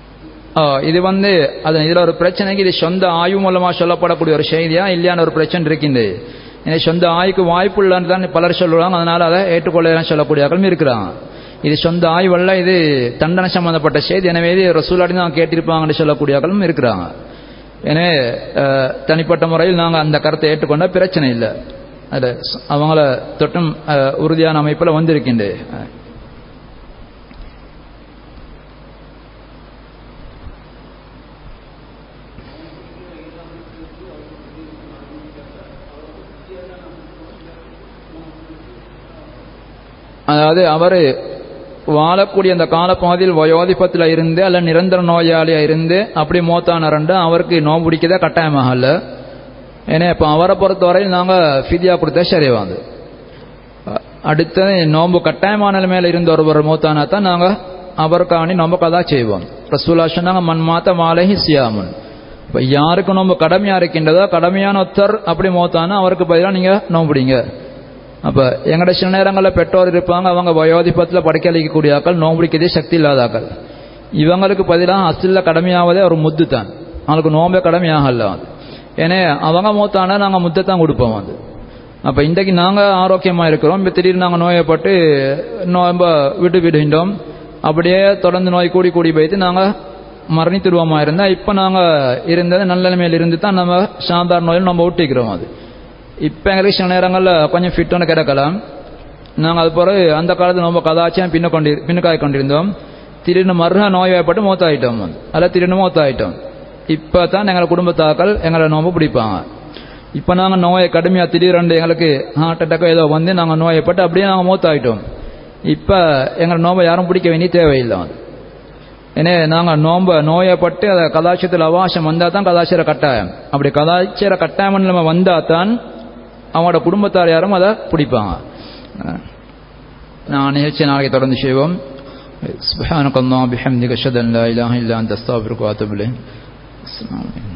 ஆ, இது வந்து அது இதுல ஒரு பிரச்சனைக்கு இது சொந்த ஆய்வு மூலமா சொல்லப்படக்கூடிய ஒரு செய்தியா இல்லையான ஒரு பிரச்சனை இருக்கின்றது எனவே சொந்த ஆய்வுக்கு வாய்ப்பு இல்லைன்னு தான் பலர் சொல்லுவாங்க அதனால அதை ஏற்றுக்கொள்ளலாம் சொல்லக்கூடியவர்களும் இருக்கிறாங்க இது சொந்த ஆய்வல்ல இது தண்டனை சம்பந்தப்பட்ட செய்தி எனவே இது ரசூலாடி தான் கேட்டிருப்பாங்கன்னு சொல்லக்கூடியவர்களும் இருக்கிறாங்க எனவே அஹ், தனிப்பட்ட முறையில் நாங்கள் அந்த கருத்தை ஏற்றுக்கொண்ட பிரச்சனை இல்லை அது அவங்கள தொட்டும் அஹ், உறுதியான அமைப்பில் வந்திருக்கின்றது அதாவது அவர் வாழக்கூடிய அந்த காலப்பகுதியில் வயோதிபத்தில் இருந்து அல்ல நிரந்தர நோயாளியா இருந்து அப்படி மூத்தானரண்டு அவருக்கு நோம்பு பிடிக்கதே கட்டாயமாகல ஏன்னா இப்போ அவரை பொறுத்தவரையில் நாங்கள் ஃபிதியா கொடுத்தா சரியாவாது அடுத்தது நோம்பு கட்டாயமான நிலைமையில இருந்த ஒருவர் மூத்தானா தான் நாங்கள் அவருக்காண்டி நோம்பு கதா செய்வோம் ரசூலா சொன்னாங்க மண் மாத்த மாலஹி சியாமுன் இப்போ யாருக்கு நோம்பு கடமையா இருக்கின்றதோ கடமையான ஒருத்தர் அப்படி மூத்தானா அவருக்கு பதிலாக நீங்கள் நோம்புடிங்க அப்ப எங்கட சில நேரங்களில் பெற்றோர் இருப்பாங்க அவங்க வயோதிபத்தில் படுக்க அளிக்கக்கூடிய ஆக்கள் நோம்பிடிக்கதே சக்தி இல்லாத ஆக்கள் இவங்களுக்கு பதிலாக அசில்ல கடமையாவதே ஒரு முத்து தான் அவங்களுக்கு நோம்பே கடமையாகல அது ஏன்னா அவங்க மூத்தானா நாங்கள் முத்தை தான் கொடுப்போம் அது அப்போ இன்றைக்கு நாங்கள் ஆரோக்கியமாக இருக்கிறோம் இப்போ திடீர்னு நாங்கள் நோயப்பட்டு நோம்ப விட்டு விடுகின்றோம் அப்படியே தொடர்ந்து நோய் கூடி கூடி போயிட்டு நாங்கள் மரணித்துருவோமா இருந்தால் இப்போ நாங்கள் இருந்தது நல்ல நிலைமையில் இருந்து தான் நம்ம சாதாரண நோயில் நம்ம ஒட்டிக்கிறோம் அது இப்போ எங்களுக்கு சில நேரங்களில் கொஞ்சம் ஃபிட்டான கிடக்கலாம் நாங்கள் அது பிறகு அந்த காலத்தில் நம்ம கதாச்சியம் பின்ன கொண்டு பின்னுக்காய் கொண்டிருந்தோம் திடீர்னு மறுநாள் நோய் வாய்ப்பட்டு மூத்தாயிட்டோம் அதில் திடீர்னு மூத்தாயிட்டோம் இப்போ தான் எங்களை குடும்பத்தாக்கள் எங்களை நோம்பு பிடிப்பாங்க இப்போ நாங்கள் நோயை கடுமையாக திடீரெண்டு எங்களுக்கு ஹார்ட் அட்டாக்கோ ஏதோ வந்து நாங்கள் நோயப்பட்டு அப்படியே நாங்கள் மூத்தாயிட்டோம் இப்போ எங்களை நோம்பை யாரும் பிடிக்க வேண்டிய தேவையில்லை அது ஏன்னா நாங்கள் நோம்ப நோயப்பட்டு அதை கதாட்சியத்தில் அவாசம் வந்தால் தான் கதாட்சியர கட்டாயம் அப்படி கதாட்சியர கட்டாயம் நம்ம வந்தால் தான் அவங்களோட குடும்பத்தார் யாரும் அதை பிடிப்பாங்க நான் நிகழ்ச்சி நாளைக்கு தொடர்ந்து செய்வோம் سبحانك اللهم وبحمدك اشهد ان لا اله الا انت استغفرك واتوب اليك السلام عليكم